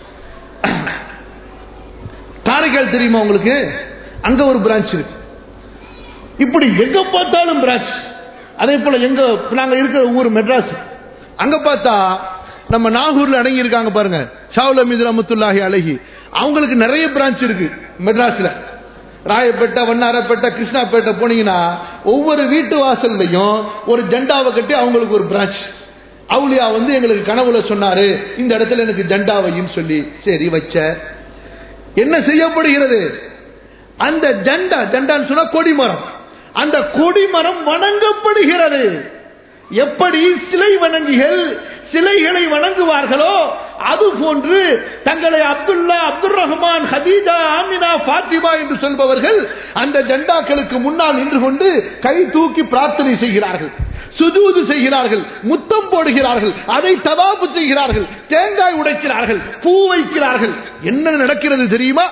காரைக்கால் தெரியுமா உங்களுக்கு அங்க ஒரு பிரான்ச் இருக்கு இப்படி எங்க பார்த்தாலும் பிரான்ச் அதே போல எங்க நாங்க இருக்கிற ஊர் மெட்ராஸ் அங்க பார்த்தா நம்ம நாகூர்ல அடங்கி இருக்காங்க பாருங்க ஷாவுல் அமீது ரமத்துல்லாஹி அழகி அவங்களுக்கு நிறைய பிரான்ச் இருக்கு மெட்ராஸ்ல ராயப்பேட்டை வண்ணாரப்பேட்டை கிருஷ்ணாப்பேட்டை போனீங்கன்னா ஒவ்வொரு வீட்டு வாசல்லையும் ஒரு ஜெண்டாவை கட்டி அவங்களுக்கு ஒரு பிரான்ச் அவுளியா வந்து எங்களுக்கு கனவுல சொன்னாரு இந்த இடத்துல எனக்கு ஜெண்டா வைன்னு சொல்லி சரி வச்ச என்ன செய்யப்படுகிறது அந்த ஜெண்டா ஜெண்டான்னு சொன்னா கொடிமரம் அந்த கொடிமரம் வணங்கப்படுகிறது எப்படி சிலை வணங்கிகள் சிலைகளை வணங்குவார்களோ அது போன்று தங்களை அப்துல்லா அப்துல் ரஹ்மான் ஹதீஜா ஆமினா பாத்திமா என்று சொல்பவர்கள் அந்த ஜெண்டாக்களுக்கு முன்னால் நின்று கொண்டு கை தூக்கி பிரார்த்தனை செய்கிறார்கள் சுஜூது செய்கிறார்கள் முத்தம் போடுகிறார்கள் அதை தவாப்பு செய்கிறார்கள் தேங்காய் உடைக்கிறார்கள் பூ வைக்கிறார்கள் என்ன நடக்கிறது தெரியுமா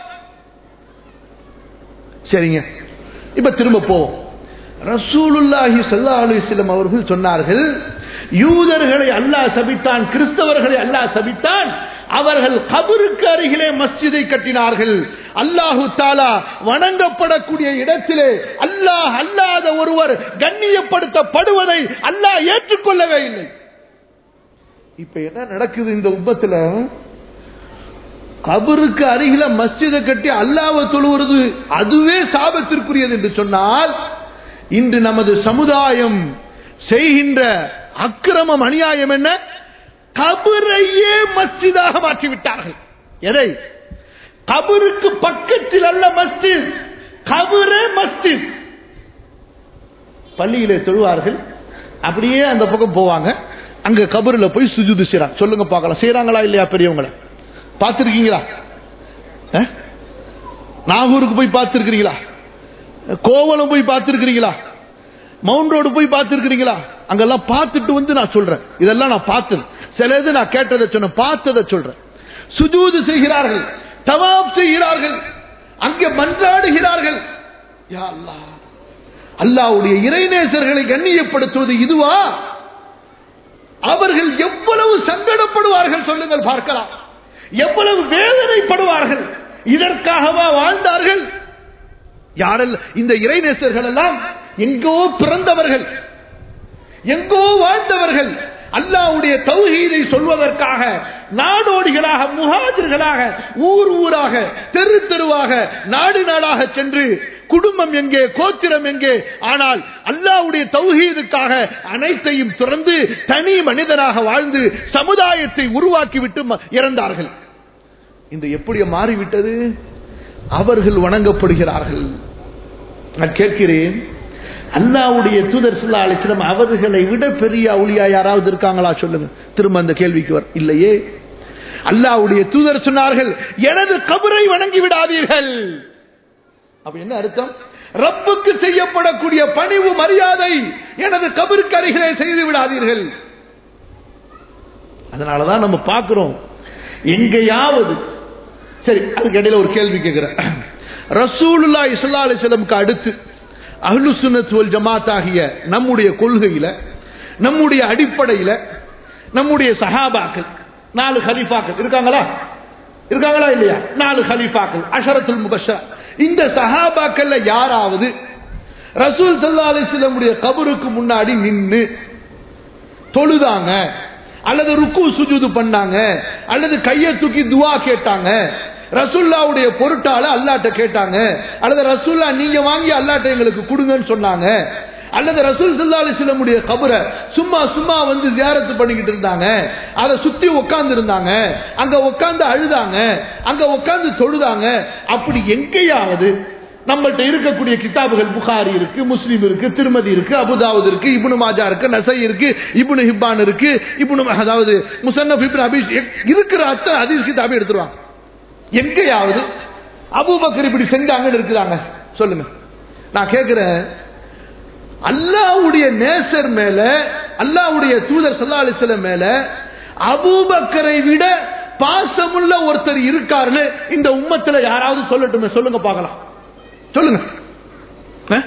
சரிங்க இப்ப திரும்ப போவோம் ரசூலுல்லாஹி சல்லா அலிஸ்லம் அவர்கள் சொன்னார்கள் யூதர்களை அல்லாஹ் சபித்தான் கிறிஸ்தவர்களை அல்லாஹ் சபித்தான் அவர்கள் கபருக்கு அருகிலே மஸ்ஜிதை கட்டினார்கள் அல்லாஹு தாலா வணங்கப்படக்கூடிய இடத்திலே அல்லாஹ் அல்லாத ஒருவர் கண்ணியப்படுத்தப்படுவதை அல்லாஹ் ஏற்றுக்கொள்ளவே இல்லை இப்ப என்ன நடக்குது இந்த உப்பத்துல கபருக்கு அருகில மஸ்ஜிதை கட்டி அல்லாவை தொழுவது அதுவே சாபத்திற்குரியது என்று சொன்னால் இன்று நமது சமுதாயம் செய்கின்ற அக்கிரமம் அநியாயம் என்ன கபரையே மஸ்ஜிதாக மாற்றிவிட்டார்கள் எதை கபருக்கு பக்கத்தில் அல்ல மஸ்ஜித் கபரே மஸ்ஜித் பள்ளியிலே தொழுவார்கள் அப்படியே அந்த பக்கம் போவாங்க அங்க கபருல போய் சுஜுது செய்றாங்க சொல்லுங்க பார்க்கலாம் செய்றாங்களா இல்லையா பெரியவங்கள பார்த்திருக்கீங்களா அஹ்? நாகூருக்கு போய் பார்த்திருக்கிறீங்களா கோவலம் போய் பார்த்திருக்கிறீங்களா மவுண்ட் ரோடு போய் பார்த்திருக்கிறீங்களா அங்கெல்லாம் பார்த்துட்டு வந்து நான் சொல்றேன் இதெல்லாம் நான் பார்த்தது சில இது நான் கேட்டதை சொன்னேன் பார்த்ததை சொல்றேன் சுஜூது செய்கிறார்கள் தவாப் செய்கிறார்கள் அங்கே மன்றாடுகிறார்கள் யா அல்லாஹ் அல்லாவுடைய இறைநேசர்களை கண்ணியப்படுத்துவது இதுவா அவர்கள் எவ்வளவு சங்கடப்படுவார்கள் சொல்லுங்கள் பார்க்கலாம் எவ்வளவு வேதனைப்படுவார்கள் இதற்காகவா வாழ்ந்தார்கள் யாரெல்லாம் இந்த இறைநேசர்கள் எல்லாம் எங்கோ பிறந்தவர்கள் எங்கோ வாழ்ந்தவர்கள் அல்லாவுடைய தௌஹீதை சொல்வதற்காக நாடோடிகளாக முகாஜர்களாக ஊர் ஊராக தெரு தெருவாக நாடு நாடாக சென்று குடும்பம் எங்கே கோத்திரம் எங்கே ஆனால் அல்லாவுடைய தௌஹீதுக்காக அனைத்தையும் துறந்து தனி மனிதனாக வாழ்ந்து சமுதாயத்தை உருவாக்கிவிட்டு ம- இறந்தார்கள் இந்த எப்படி மாறிவிட்டது அவர்கள் வணங்கப்படுகிறார்கள் நான் கேட்கிறேன் அல்லாவுடைய தூதர் சுல்லா அலிஸ்லம் அவர்களை விட பெரிய அவுளியா யாராவது இருக்காங்களா சொல்லுங்க திரும்ப அந்த கேள்விக்கு வர் இல்லையே அல்லாவுடைய தூதர் சொன்னார்கள் எனது கபரை வணங்கி விடாதீர்கள் அப்ப என்ன அர்த்தம் ரப்புக்கு செய்யப்படக்கூடிய பணிவு மரியாதை எனது கபருக்கு அருகிலே செய்து விடாதீர்கள் அதனாலதான் நம்ம பார்க்கிறோம் எங்கேயாவது சரி அதுக்கு இடையில ஒரு கேள்வி கேட்கிறேன் ரசூலுல்லா இஸ்லா அலிஸ்லமுக்கு அடுத்து அஹ்லு சுன்னத் வல் ஜமாத் ஆகிய நம்முடைய கொள்கையில நம்முடைய அடிப்படையில நம்முடைய சஹாபாக்கள் நாலு ஹலீஃபாக்கள் இருக்காங்களா இருக்காங்களா இல்லையா நாலு ஹலீஃபாக்கள் அஷரத்துல் முபஷா இந்த சஹாபாக்கள்ல யாராவது ரசூல் சல்லா அலிஸ்லமுடைய கபருக்கு முன்னாடி நின்னு தொழுதாங்க அல்லது ருக்கு சுஜூது பண்ணாங்க அல்லது கையை தூக்கி துவா கேட்டாங்க ரசுல்லாவுடைய பொருட்டால அல்லாட்ட கேட்டாங்க அல்லது ரசுல்லா நீங்க வாங்கி அல்லாட்ட எங்களுக்கு கொடுங்கன்னு சொன்னாங்க அல்லது ரசூல் சல்லா அலிஸ்லமுடைய கபரை சும்மா சும்மா வந்து ஜியாரத்து பண்ணிக்கிட்டு இருந்தாங்க அதை சுத்தி உட்கார்ந்து இருந்தாங்க அங்க உட்கார்ந்து அழுதாங்க அங்க உட்கார்ந்து தொழுதாங்க அப்படி எங்கேயாவது நம்மள்ட்ட இருக்கக்கூடிய கிதாபுகள் புகாரி இருக்கு முஸ்லீம் இருக்கு திருமதி இருக்கு அபுதாவுத் இருக்கு இப்னு மாஜா இருக்கு நசை இருக்கு இப்னு ஹிப்பான் இருக்கு இப்னு அதாவது முசன்னப் இப்னு அபி இருக்கிற அத்தனை ஹதீஸ் கிதாபை எடுத்துருவாங்க எங்கேயாவது அபூபக்கர் இப்படி செஞ்சாங்கன்னு இருக்குதாங்க சொல்லுங்க நான் கேட்கிறேன் அல்லாவுடைய நேசர் மேல அல்லாவுடைய தூதர் சல்லா அலிஸ்லம் மேல அபூபக்கரை விட பாசமுள்ள ஒருத்தர் இருக்காருன்னு இந்த உம்மத்துல யாராவது சொல்லட்டுமே சொல்லுங்க பார்க்கலாம் சொல்லுங்க அஹ்?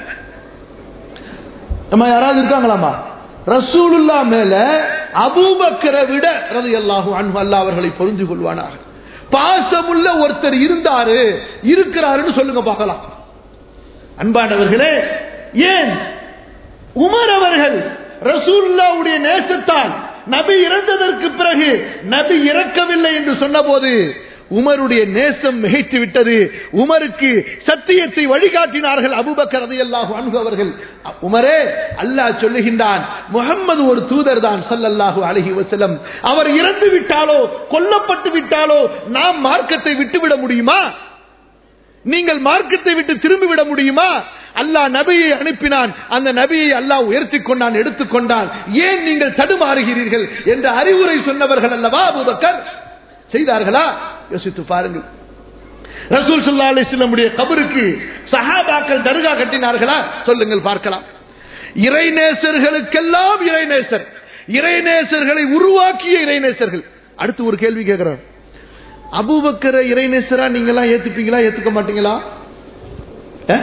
நம்ம யாராவது இருக்காங்களாமா ரசூலுல்லா மேல அபூபக்கரை விட ரதி அல்லாஹு அன்பு அல்லா அவர்களை பொருந்தி கொள்வானாக பாசமுள்ள ஒருத்தர் இருந்தாரு இருக்கிறாருன்னு சொல்லுங்க பார்க்கலாம் அன்பானவர்களே ஏன் உமர் அவர்கள் ரசூலுல்லாவுடைய நேசத்தால் நபி இறந்ததற்கு பிறகு நபி இறக்கவில்லை என்று சொன்னபோது உமருடைய நேசம் மிகைத்து விட்டது உமருக்கு சத்தியத்தை வழிகாட்டினார்கள் அபுபக்கர் ரலியல்லாஹு அன்ஹு அவர்கள் உமரே அல்லாஹ் சொல்லுகின்றான் முகம்மது ஒரு தூதர் தான் ஸல்லல்லாஹு அலைஹி வஸல்லம் அவர் இறந்து விட்டாலோ கொல்லப்பட்டு விட்டாலோ நாம் மார்க்கத்தை விட்டுவிட முடியுமா நீங்கள் மார்க்கத்தை விட்டு திரும்பி விட முடியுமா அல்லாஹ் நபியை அனுப்பினான் அந்த நபியை அல்லாஹ் உயர்த்தி கொண்டான் எடுத்துக்கொண்டான் ஏன் நீங்கள் தடுமாறுகிறீர்கள் என்ற அறிவுரை சொன்னவர்கள் அல்லவா அபூபக்கர் செய்தார்களா யோசித்து பாருங்கள் ரசூல் ஸல்லல்லாஹு அலைஹி வஸல்லமுடைய கபருக்கு சஹாபாக்கள் தர்கா கட்டினார்களா சொல்லுங்கள் பார்க்கலாம் இறைநேசர்களுக்கெல்லாம் இறைநேசர் இறைநேசர்களை உருவாக்கிய இறைநேசர்கள் அடுத்து ஒரு கேள்வி கேட்கிறோம் அபூபக்கரை இறைநேசரா நீங்க எல்லாம் ஏத்துப்பீங்களா ஏத்துக்க மாட்டீங்களா அஹ்?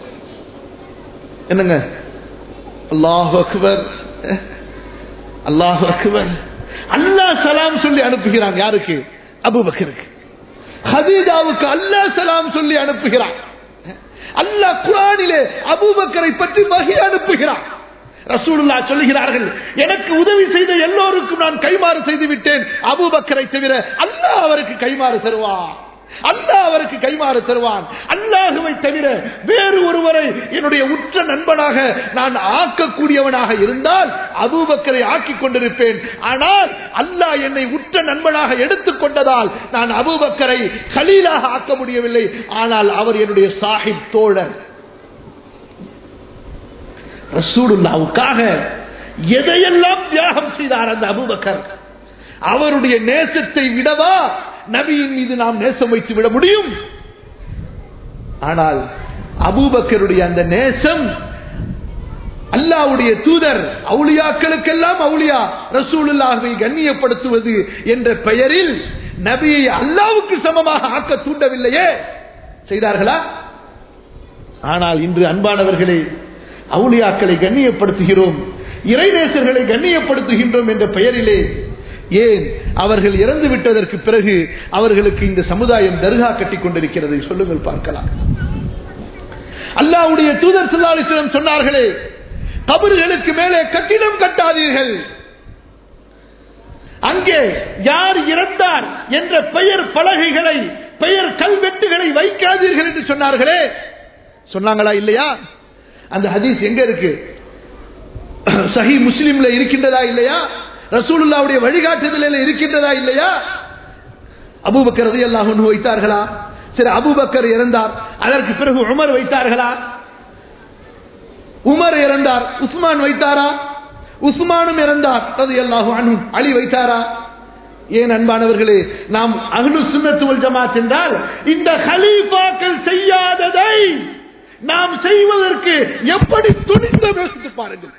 என்னங்க அல்லாஹ் அக்பர் அஹ்? அல்லாஹ் அக்பர் அல்லாஹ் சலாம் சொல்லி அனுப்புகிறான் யாருக்கு அபூபக்கருக்கு ஹதீஜாவுக்கு அல்லாஹ் சலாம் சொல்லி அனுப்புகிறான் அல்லாஹ் குரானிலே அபூபக்கரை பற்றி வகி அனுப்புகிறான் ரசூலுல்லா சொல்லுகிறார்கள் எனக்கு உதவி செய்த எல்லோருக்கும் நான் கைமாறு செய்து விட்டேன் அபூபக்கரை தவிர அல்லாஹ் அவருக்கு கைமாறு தருவா அல்லாஹ் அவருக்கு கைமாறு தருவான் அல்லாஹுவை தவிர வேறு ஒருவரை என்னுடைய உற்ற நண்பனாக நான் ஆக்கக்கூடியவனாக இருந்தால் அபூபக்கரை ஆக்கிக் கொண்டிருப்பேன் ஆனால் அல்லாஹ் என்னை உற்ற நண்பனாக எடுத்துக் கொண்டதால் நான் அபூபக்கரை கலீலாக ஆக்க முடியவில்லை ஆனால் அவர் என்னுடைய சாஹிப் தோழர் ரசூலுல்லாவுக்காக எதையெல்லாம் தியாகம் செய்தார் அந்த அபூபக்கர் அவருடைய நேசத்தை விடவா நபியின் மீது நாம் நேசம் வைத்து விட முடியும் ஆனால் அபூபக்கருடைய அந்த நேசம் அல்லாவுடைய தூதர் அவுளியாக்களுக்கெல்லாம் அவுளியா ரசூலுல்லாஹை கண்ணியப்படுத்துவது என்ற பெயரில் நபியை அல்லாவுக்கு சமமாக ஆக்க தூண்டவில்லையே செய்தார்களா ஆனால் இன்று அன்பானவர்களே அவுளியாக்களை கண்ணியப்படுத்துகிறோம் இறைநேசர்களை கண்ணியப்படுத்துகின்றோம் என்ற பெயரிலே ஏன் அவர்கள் இறந்து விட்டதற்கு பிறகு அவர்களுக்கு இந்த சமுதாயம் தர்கா கட்டிக் கொண்டிருக்கிறது சொல்லுங்கள் பார்க்கலாம் அல்லாவுடைய தூதர் சுல்லாலிசிடம் சொன்னார்களே கபர்களுக்கு மேலே கட்டிடம் கட்டாதீர்கள் அங்கே யார் இறந்தார் என்ற பெயர் பலகைகளை பெயர் கல்வெட்டுகளை வைக்காதீர்கள் என்று சொன்னார்களே சொன்னாங்களா இல்லையா அந்த ஹதீஸ் எங்க இருக்கு சஹி முஸ்லிம்ல இருக்கின்றதா இல்லையா ரசூலுல்லாவுடைய வழிகாட்டுதலில் இருக்கின்றதா இல்லையா அபூபக்கர் ரதி அல்லாஹ் வைத்தார்களா சரி அபூபக்கர் இறந்தார் அதற்கு பிறகு உமர் வைத்தார்களா உமர் இறந்தார் உஸ்மான் வைத்தாரா உஸ்மானும் இறந்தார் ரதி அல்லாஹு அனு அலி வைத்தாரா ஏன் அன்பானவர்களே நாம் அகலு சுண்ணத்துவல் ஜமாத் என்றால் இந்த ஹலீஃபாக்கள் செய்யாததை நாம் செய்வதற்கு எப்படி துணிந்த யோசித்து பாருங்கள்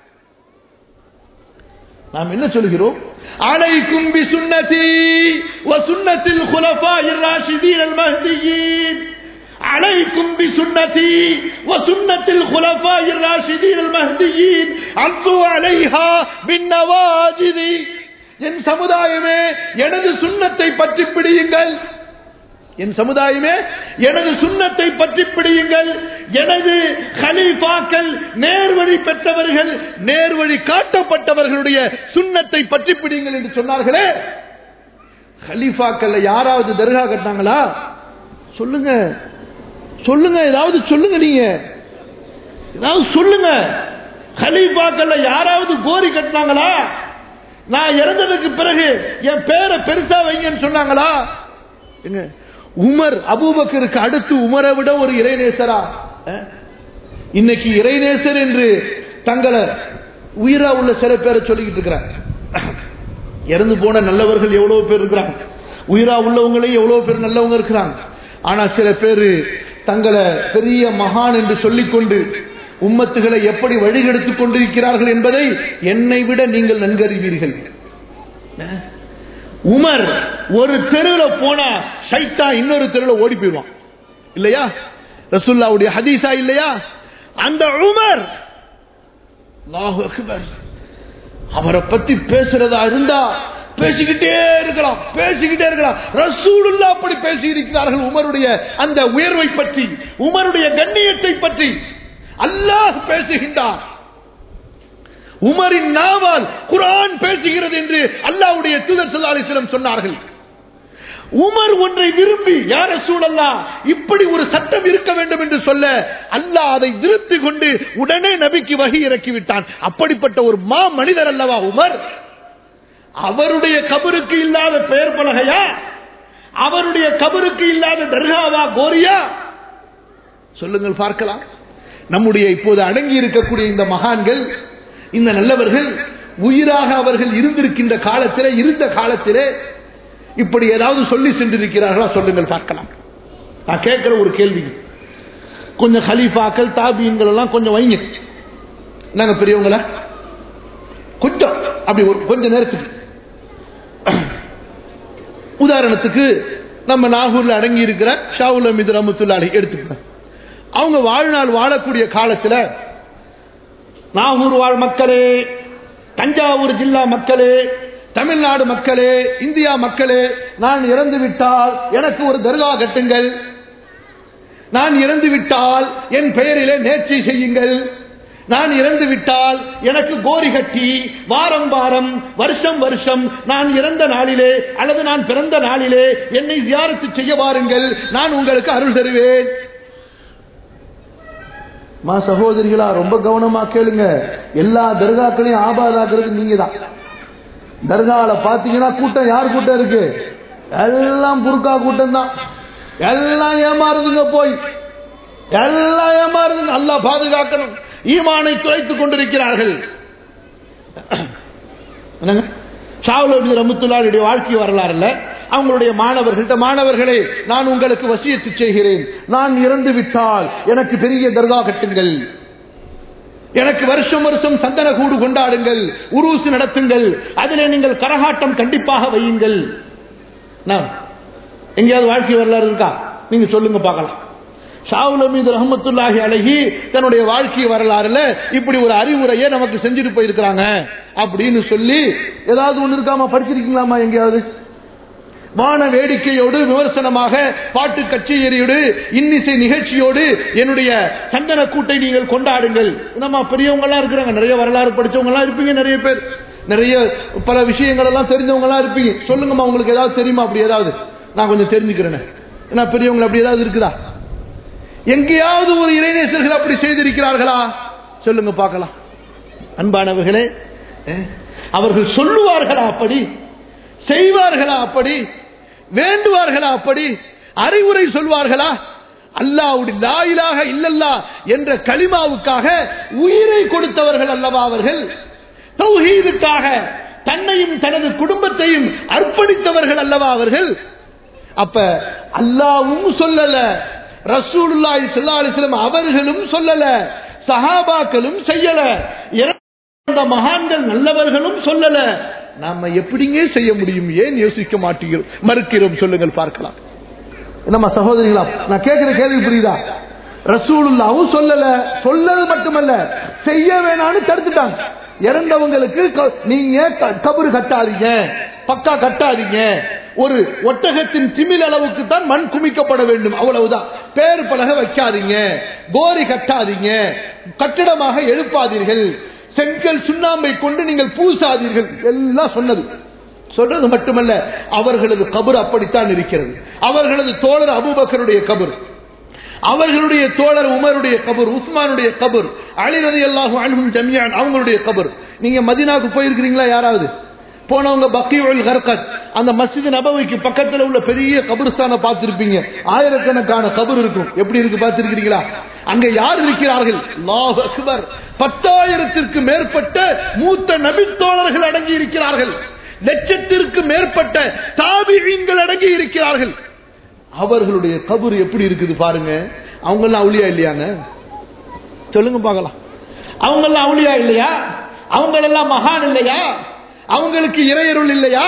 நாம் என்ன சொல்கிறோம் அலைக்கும் பி சுன்னதி வ சுன்னத்தில் குலஃபா இர்-ராஷிதீன் அல்-மஹ்தியீன் عليكم بسنتي وسنة الخلفاء الراشدين المهديين عضوا عليها بالنواجذ என் சமுதாயமே எனது சுண்ணத்தை பற்றி பிடியுங்கள் என் சமுதாயமே எனது சுண்ணத்தை பற்றி பிடியுங்கள் எனது ஹலீஃபாக்கள் நேர்வழி பெற்றவர்கள் நேர்வழி காட்டப்பட்டவர்களுடைய சுண்ணத்தை பற்றி பிடியுங்கள் என்று சொன்னார்களே ஹலீஃபாக்கள் யாராவது தர்கா கட்டினாங்களா சொல்லுங்க சொல்லுங்க ஏதாவது சொல்லுங்க நீங்க ஏதாவது சொல்லுங்க ஹலீஃபாக்கள் யாராவது கோரி கட்டினாங்களா நான் இறந்ததுக்கு பிறகு என் பேரை பெருசா வைங்கன்னு சொன்னாங்களா எங்க உமர் அபூபக்கருக்கு அடுத்து உமரை விட ஒரு இறைநேசரா அஹ்? இன்னைக்கு இறைநேசர் என்று தங்களை உயிரா உள்ள சில பேரை சொல்லிக்கிட்டு இருக்கிறாங்க இறந்து போன நல்லவர்கள் எவ்வளவு பேர் இருக்கிறாங்க உயிரா உள்ளவங்களே எவ்வளவு பேர் நல்லவங்க இருக்கிறாங்க ஆனா சில பேர் தங்களை பெரிய மகான் என்று சொல்லிக்கொண்டு உம்மத்துகளை எப்படி வழிகெடுத்துக் கொண்டிருக்கிறார்கள் என்பதை என்னை விட நீங்கள் நன்கறிவீர்கள் அஹ்? உமர் ஒரு தெருவில் போனா சைத்தா இன்னொரு தெருவில் ஓடி போயிடுவான் இல்லையா ரசுல்லாவுடைய ஹதீஸா இல்லையா அந்த உமர் அல்லாஹு அக்பர் அவரை பத்தி பேசுறதா இருந்தா பேசிக்கிட்டே இருக்கலாம் பேசிக்கிட்டே இருக்கலாம் ரசூலுல்லா அப்படி பேசி இருக்கிறார்கள் உமருடைய அந்த உயர்வை பற்றி உமருடைய கண்ணியத்தை பற்றி அல்லாஹ் பேசுகின்றார் உமரின் நாவால் குரான் பேசுகிறது என்று அல்லாவுடைய தூதர் சொல்லாலிசிடம் சொன்னார்கள் உமர் ஒன்றை விரும்பி யார சூழல்லா இப்படி ஒரு சட்டம் இருக்க வேண்டும் என்று சொல்ல அல்லாஹ் அதை திருப்தி கொண்டு உடனே நபிக்கு வகி இறக்கிவிட்டான் அப்படிப்பட்ட ஒரு மா மனிதர் அல்லவா உமர் அவருடைய கபருக்கு இல்லாத பெயர் பலகையா அவருடைய கபருக்கு இல்லாத தர்காவா கோரியா சொல்லுங்கள் பார்க்கலாம் நம்முடைய இப்போது அடங்கி இருக்கக்கூடிய இந்த மகான்கள் இந்த நல்லவர்கள் உயிராக அவர்கள் இருந்திருக்கின்ற காலத்திலே இருந்த காலத்திலே இப்படி ஏதாவது சொல்லி சென்றிருக்கிறார்களா சொல்லுங்கள் பார்க்கலாம் நான் கேட்கிற ஒரு கேள்வி கொஞ்சம் ஹலீஃபாக்கள் தாபியங்கள் எல்லாம் கொஞ்சம் வைங்க நாங்க பெரியவங்கள கொஞ்சம் அப்படி ஒரு கொஞ்ச நேரத்துக்கு உதாரணத்துக்கு நம்ம நாகூர்ல அடங்கி இருக்கிற ஷாவுல் அமிது ரமத்துல்லாடி எடுத்துக்கிறேன் அவங்க வாழ்நாள் வாழக்கூடிய காலத்துல நாகூர் வாழ் மக்களே தஞ்சாவூர் ஜில்லா மக்களே தமிழ்நாடு மக்களே இந்தியா மக்களே நான் இறந்து விட்டால் எனக்கு ஒரு தர்கா கட்டுங்கள் நான் இறந்து விட்டால் என் பெயரிலே நேர்ச்சி செய்யுங்கள் நான் இறந்து விட்டால் எனக்கு கோரி கட்டி வாரம் வாரம் வருஷம் வருஷம் நான் இறந்த நாளிலே அல்லது நான் பிறந்த நாளிலே என்னை தியாரத்து செய்ய வாருங்கள் நான் உங்களுக்கு அருள் தருவேன் மா சகோதரிகளா ரொம்ப கவனமா கேளுங்க எல்லா தர்காக்களையும் ஆபாதாக்குறது நீங்க தான் தர்கால பாத்தீங்கன்னா கூட்டம் யார் கூட்டம் இருக்கு எல்லாம் புர்கா கூட்டம் தான் எல்லாம் ஏமாறுதுங்க போய் எல்லாம் ஏமாறுதுங்க அல்லா பாதுகாக்கணும் ஈமானை துளைத்துக் கொண்டிருக்கிறார்கள் என்னங்க ஷாவுல் ரமுத்துல்லாவுடைய வாழ்க்கை வரலாறுல அவங்களுடைய மாணவர்கள்ட்ட மாணவர்களே நான் உங்களுக்கு வசியத்து செய்கிறேன் நான் இறந்து விட்டால் எனக்கு பெரிய தர்கா கட்டுங்கள் எனக்கு வருஷம் வருஷம் சந்தன கூடு கொண்டாடுங்கள் உருசு நடத்துங்கள் அதிலே நீங்கள் கரகாட்டம் கண்டிப்பாக வையுங்கள் நான் எங்கேயாவது வாழ்க்கை வரலாறு இருக்கா நீங்க சொல்லுங்க பார்க்கலாம் ஷாவுல் மீது ரஹமத்துல்லாஹி அழகி தன்னுடைய வாழ்க்கை வரலாறுல இப்படி ஒரு அறிவுரையை நமக்கு செஞ்சுட்டு போயிருக்கிறாங்க அப்படின்னு சொல்லி ஏதாவது ஒண்ணு இருக்காமா படிச்சிருக்கீங்களாமா எங்கேயாவது வான வேடிக்கையோடு விமர்சனமாக பாட்டு கச்சேரியோடு இன்னிசை நிகழ்ச்சியோடு என்னுடைய சந்தன கூட்டை நீங்கள் கொண்டாடுங்கள் நம்ம பெரியவங்க எல்லாம் இருக்கிறாங்க நிறைய வரலாறு படிச்சவங்க எல்லாம் இருப்பீங்க நிறைய பேர் நிறைய பல விஷயங்கள் எல்லாம் தெரிஞ்சவங்க எல்லாம் இருப்பீங்க சொல்லுங்கம்மா உங்களுக்கு ஏதாவது தெரியுமா அப்படி ஏதாவது நான் கொஞ்சம் தெரிஞ்சுக்கிறேன் ஏன்னா பெரியவங்க அப்படி ஏதாவது இருக்குதா எங்கேயாவது ஒரு இளைஞர்கள் அப்படி செய்திருக்கிறார்களா சொல்லுங்க பார்க்கலாம் அன்பானவர்களே அவர்கள் சொல்லுவார்களா அப்படி செய்வார்களா அப்படி வேண்டுவார்களா அப்படி அறிவுரை சொல்வார்களா அல்லாவுடைய லாயிலாக இல்லல்லா என்ற களிமாவுக்காக உயிரை கொடுத்தவர்கள் அல்லவா அவர்கள் தௌஹீதுக்காக தன்னையும் தனது குடும்பத்தையும் அர்ப்பணித்தவர்கள் அல்லவா அவர்கள் அப்ப அல்லாவும் சொல்லல ரசூலுல்லாஹி ஸல்லல்லாஹு அலைஹி வஸல்லம் அவர்களும் சொல்லல சஹாபாக்களும் செய்யல இறந்த மகான்கள் நல்லவர்களும் சொல்லல நாம எப்படிங்க செய்ய முடியும் ஏன் யோசிக்க மாட்டீங்க மறுக்கிறோம் சொல்லுங்கள் பார்க்கலாம் என்னம்மா சகோதரிகளா நான் கேட்கிற கேள்வி புரியுதா ரசூலுல்லாவும் சொல்லல சொல்லது மட்டுமல்ல செய்ய வேணான்னு தடுத்துட்டாங்க இறந்தவங்களுக்கு நீங்க கபரு கட்டாதீங்க பக்கா கட்டாதீங்க ஒரு ஒட்டகத்தின் திமில் அளவுக்கு தான் மண் குமிக்கப்பட வேண்டும் அவ்வளவுதான் பேர் பலக வைக்காதீங்க கோரி கட்டாதீங்க கட்டிடமாக எழுப்பாதீர்கள் செங்கல் சுண்ணாம்பை கொண்டு நீங்கள் பூசாதீர்கள் எல்லாம் சொன்னது சொல்றது மட்டுமல்ல அவர்களது கபர் அப்படித்தான் இருக்கிறது அவர்களது தோழர் அபுபக்கருடைய கபர் அவர்களுடைய தோழர் உமருடைய கபர் உஸ்மானுடைய கபர் அலிரதி அல்லாஹு அன்பும் ஜமியான் அவங்களுடைய கபர் நீங்க மதினாவுக்கு போயிருக்கிறீங்களா யாராவது போனவங்க பக்கியுல் கர்கத் அந்த மஸ்ஜித் நபவிக்கு பக்கத்துல உள்ள பெரிய கபருஸ்தான பார்த்திருப்பீங்க ஆயிரக்கணக்கான கபர் இருக்கும் எப்படி இருக்கு பார்த்திருக்கிறீங்களா அங்க யார் இருக்கிறார்கள் அல்லாஹ் அக்பர் பத்தாயிரத்திற்கு மேற்பட்ட மூத்த நபித்தோழர்கள் அடங்கி இருக்கிறார்கள் லட்சத்திற்கு மேற்பட்ட தாபிகள் அடங்கி இருக்கிறார்கள் அவர்களுடைய கபர் எப்படி இருக்குது பாருங்க அவங்க எல்லாம் அவுளியா இல்லையாங்க சொல்லுங்க பார்க்கலாம் அவங்க எல்லாம் அவுளியா இல்லையா அவங்க எல்லாம் மகான் இல்லையா அவங்களுக்கு இறையருள் இல்லையா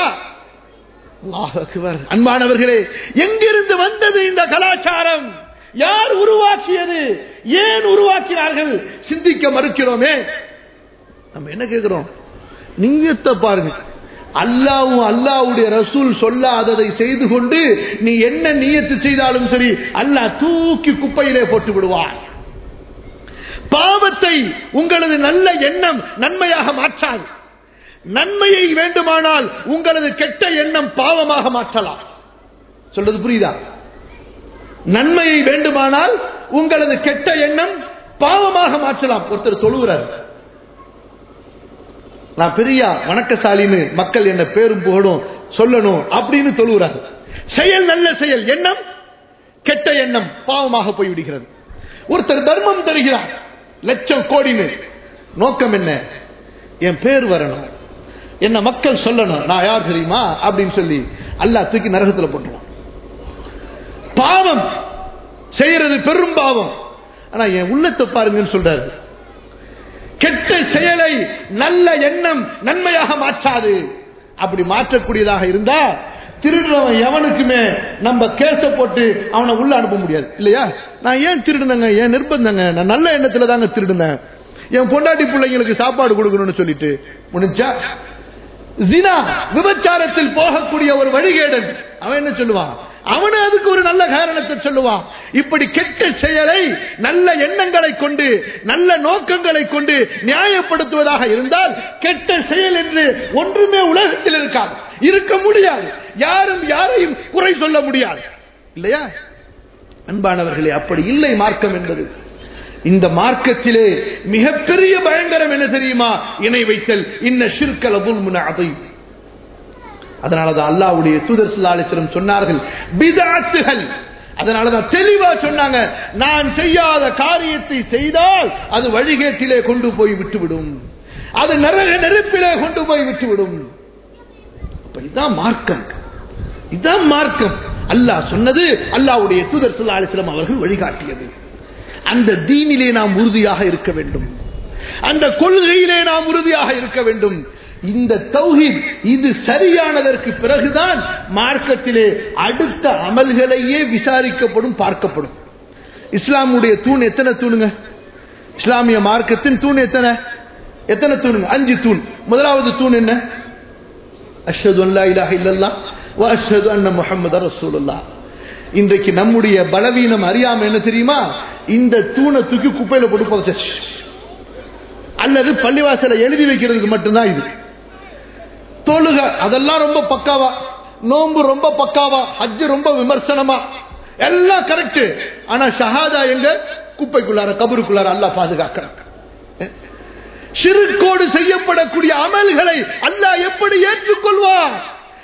அன்பானவர்களே எங்கிருந்து வந்தது இந்த கலாச்சாரம் யார் உருவாக்கியது ஏன் உருவாக்கினார்கள் சிந்திக்க மறுக்கிறோமே நம்ம என்ன கேட்கிறோம் நீங்கத்தை பாருங்க அல்லாவும் அல்லாவுடைய ரசூல் சொல்லாததை செய்து கொண்டு நீ என்ன நீயத்து செய்தாலும் சரி அல்லாஹ் தூக்கி குப்பையிலே போட்டு விடுவார் பாவத்தை உங்களது நல்ல எண்ணம் நன்மையாக மாற்றாது நன்மையை வேண்டுமானால் உங்களது கெட்ட எண்ணம் பாவமாக மாற்றலாம் சொல்றது புரியுதா நன்மையை வேண்டுமானால் உங்களது கெட்ட எண்ணம் பாவமாக மாற்றலாம் ஒருத்தர் சொல்லுகிறார் நான் பெரிய வணக்கசாலின்னு மக்கள் என்ன பேரும் புகழும் சொல்லணும் அப்படின்னு சொல்லுகிறார் செயல் நல்ல செயல் எண்ணம் கெட்ட எண்ணம் பாவமாக போய்விடுகிறது ஒருத்தர் தர்மம் தருகிறார் லட்சம் கோடின்னு நோக்கம் என்ன என் பேர் வரணும் என்ன மக்கள் சொல்லணும் நான் யார் தெரியுமா அப்படின்னு சொல்லி அல்லா தூக்கி நரகத்தில் போட்டுருவான் பாவம் செய்யறது பெரும் பாவம் ஆனா என் உள்ளத்தை பாருங்கன்னு சொல்றாரு கெட்ட செயலை நல்ல எண்ணம் நன்மையாக மாற்றாது அப்படி மாற்றக்கூடியதாக இருந்தா திருடுறவன் எவனுக்குமே நம்ம கேச போட்டு அவனை உள்ள அனுப்ப முடியாது இல்லையா நான் ஏன் திருடுனங்க ஏன் நிர்பந்தங்க நான் நல்ல எண்ணத்துல தாங்க திருடுனேன் என் பொண்டாட்டி பிள்ளைங்களுக்கு சாப்பாடு கொடுக்கணும்னு சொல்லிட்டு முடிஞ்சா ஜினா விபச்சாரத்தில் போகக்கூடிய ஒரு வழிகேடன் அவன் என்ன சொல்லுவான் அவனு அதுக்கு ஒரு நல்ல காரணத்தை சொல்லுவான் இப்படி கெட்ட செயலை நல்ல எண்ணங்களை கொண்டு நல்ல நோக்கங்களை கொண்டு நியாயப்படுத்துவதாக இருந்தால் கெட்ட செயல் என்று ஒன்றுமே உலகத்தில் இருக்காது இருக்க முடியாது யாரும் யாரையும் குறை சொல்ல முடியாது இல்லையா அன்பானவர்களே அப்படி இல்லை மார்க்கம் என்பது இந்த மார்க்கத்திலே மிகப்பெரிய பயங்கரம் என்ன தெரியுமா இணை வைத்தல் இன்ன ஷிர்கல புல்முன அதை அதனாலதான் அல்லாவுடைய தூதர் சுல்லாலிஸ்வரம் சொன்னார்கள் பிதாத்துகள் அதனாலதான் தெளிவா சொன்னாங்க நான் செய்யாத காரியத்தை செய்தால் அது வழிகேட்டிலே கொண்டு போய் விட்டுவிடும் அது நரக நெருப்பிலே கொண்டு போய் விட்டுவிடும் அப்ப இதுதான் மார்க்கம் இதுதான் மார்க்கம் அல்லாஹ் சொன்னது அல்லாவுடைய தூதர் சுல்லாலிஸ்வரம் அவர்கள் வழிகாட்டியது அந்த தீனிலே நாம் உறுதியாக இருக்க வேண்டும் அந்த கொள்கையிலே நாம் உறுதியாக இருக்க வேண்டும் இந்த தௌஹீத் இது சரியானதற்கு பிறகுதான் மார்க்கத்திலே அடுத்த அமல்களையே விசாரிக்கப்படும் பார்க்கப்படும் இஸ்லாமுடைய தூண் எத்தனை தூணுங்க இஸ்லாமிய மார்க்கத்தின் தூண் எத்தனை எத்தனை தூணுங்க அஞ்சு தூண் முதலாவது தூண் என்ன அஷ்ஹது அல்லா இலாஹ இல்லல்லாஹ் வ அஷ்ஹது அன்ன முஹம்மது ரசூலுல்லாஹ் இன்றைக்கு நம்முடைய பலவீனம் அறியாம என்ன தெரியுமா இந்த தூணை தூக்கி குப்பையில போட்டு புதைச்சாச்சு அல்லது பள்ளிவாசல எழுதி வைக்கிறதுக்கு மட்டும்தான் இது தொழுக அதெல்லாம் ரொம்ப பக்காவா நோன்பு ரொம்ப பக்காவா ஹஜ்ஜு ரொம்ப விமர்சனமா எல்லாம் கரெக்ட் ஆனா ஷஹாதா எங்க குப்பைக்குள்ளார கபருக்குள்ளார அல்லா பாதுகாக்கிறாங்க சிறுக்கோடு செய்யப்படக்கூடிய அமல்களை அல்லாஹ் எப்படி ஏற்றுக்கொள்வார்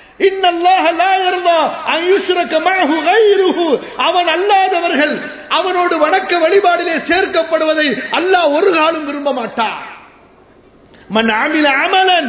அவன் அல்லாதவர்கள் அவனோடு வணக்க வழிபாடிலே சேர்க்கப்படுவதை அல்லாஹ் ஒரு காலம் விரும்ப மாட்டான் மன் அமில அமலன்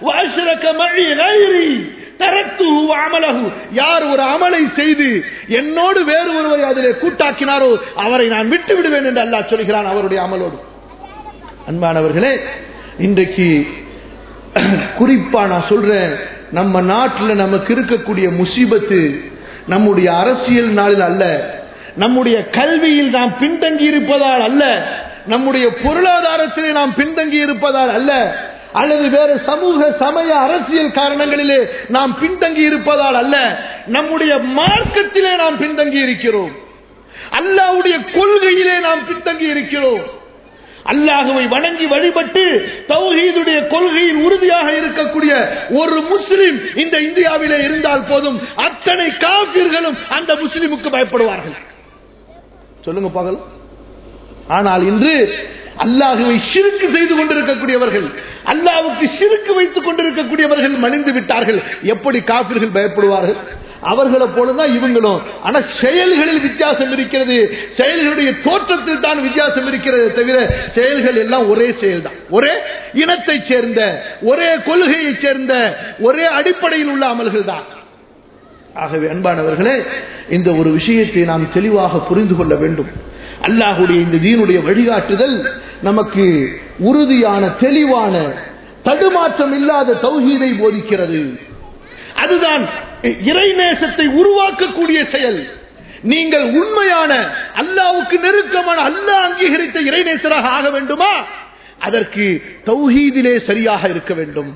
யார் ஒரு அமலை செய்து என்னோடு வேறு ஒருவரை அதிலே கூட்டாக்கினாரோ அவரை நான் விட்டு விடுவேன் என்று அல்லாஹ் சொல்கிறான் அவருடைய அமலோடு அன்பானவர்களே இன்றைக்கு குறிப்பா நான் சொல்றேன் நம்ம நாட்டில் நமக்கு இருக்கக்கூடிய முசீபத்து நம்முடைய அரசியல் நாளில் அல்ல நம்முடைய கல்வியில் நாம் பின்தங்கி இருப்பதால் அல்ல நம்முடைய பொருளாதாரத்திலே நாம் பின்தங்கி இருப்பதால் அல்ல அல்லது வேறு சமூக சமய அரசியல் காரணங்களிலே நாம் பின்தங்கி இருப்பதால் அல்ல நம்முடைய மார்க்கத்திலே நாம் பின்தங்கி இருக்கிறோம் அல்லாவுடைய கொள்கையிலே நாம் பின்தங்கி இருக்கிறோம் அல்லாஹுவை வணங்கி வழிபட்டு தௌஹீதுடைய கொள்கையில் உறுதியாக இருக்கக்கூடிய ஒரு முஸ்லிம் இந்த இந்தியாவிலே இருந்தால் போதும் அத்தனை காபிர்களும் அந்த முஸ்லிமுக்கு பயப்படுவார்கள் சொல்லுங்க பகல் ஆனால் இன்று அல்லாஹுவை சிறுக்கு செய்து கொண்டிருக்கக்கூடியவர்கள் அல்லாவுக்கு சிறுக்கு வைத்துக் கொண்டிருக்கக்கூடியவர்கள் மணிந்து விட்டார்கள் எப்படி காப்பிர்கள் பயப்படுவார்கள் அவர்களை போலதான் இவங்களும் ஆனா செயல்களில் வித்தியாசம் இருக்கிறது செயல்களுடைய தோற்றத்தில் தான் வித்தியாசம் இருக்கிறது தவிர செயல்கள் எல்லாம் ஒரே செயல் தான் ஒரே இனத்தை சேர்ந்த ஒரே கொள்கையை சேர்ந்த ஒரே அடிப்படையில் உள்ள அமல்கள் தான் ஆகவே அன்பானவர்களே இந்த ஒரு விஷயத்தை நாம் தெளிவாக புரிந்து கொள்ள வேண்டும் அல்லாஹுடைய இந்த தீனுடைய வழிகாட்டுதல் நமக்கு உறுதியான தெளிவான தடுமாற்றம் இல்லாத தௌஹீதை போதிக்கிறது அதுதான் இறைநேசத்தை உருவாக்கக்கூடிய செயல் நீங்கள் உண்மையான அல்லாவுக்கு நெருக்கமான அல்லாஹ் அங்கீகரித்த இறைநேசராக ஆக வேண்டுமா அதற்கு தௌஹீதிலே சரியாக இருக்க வேண்டும்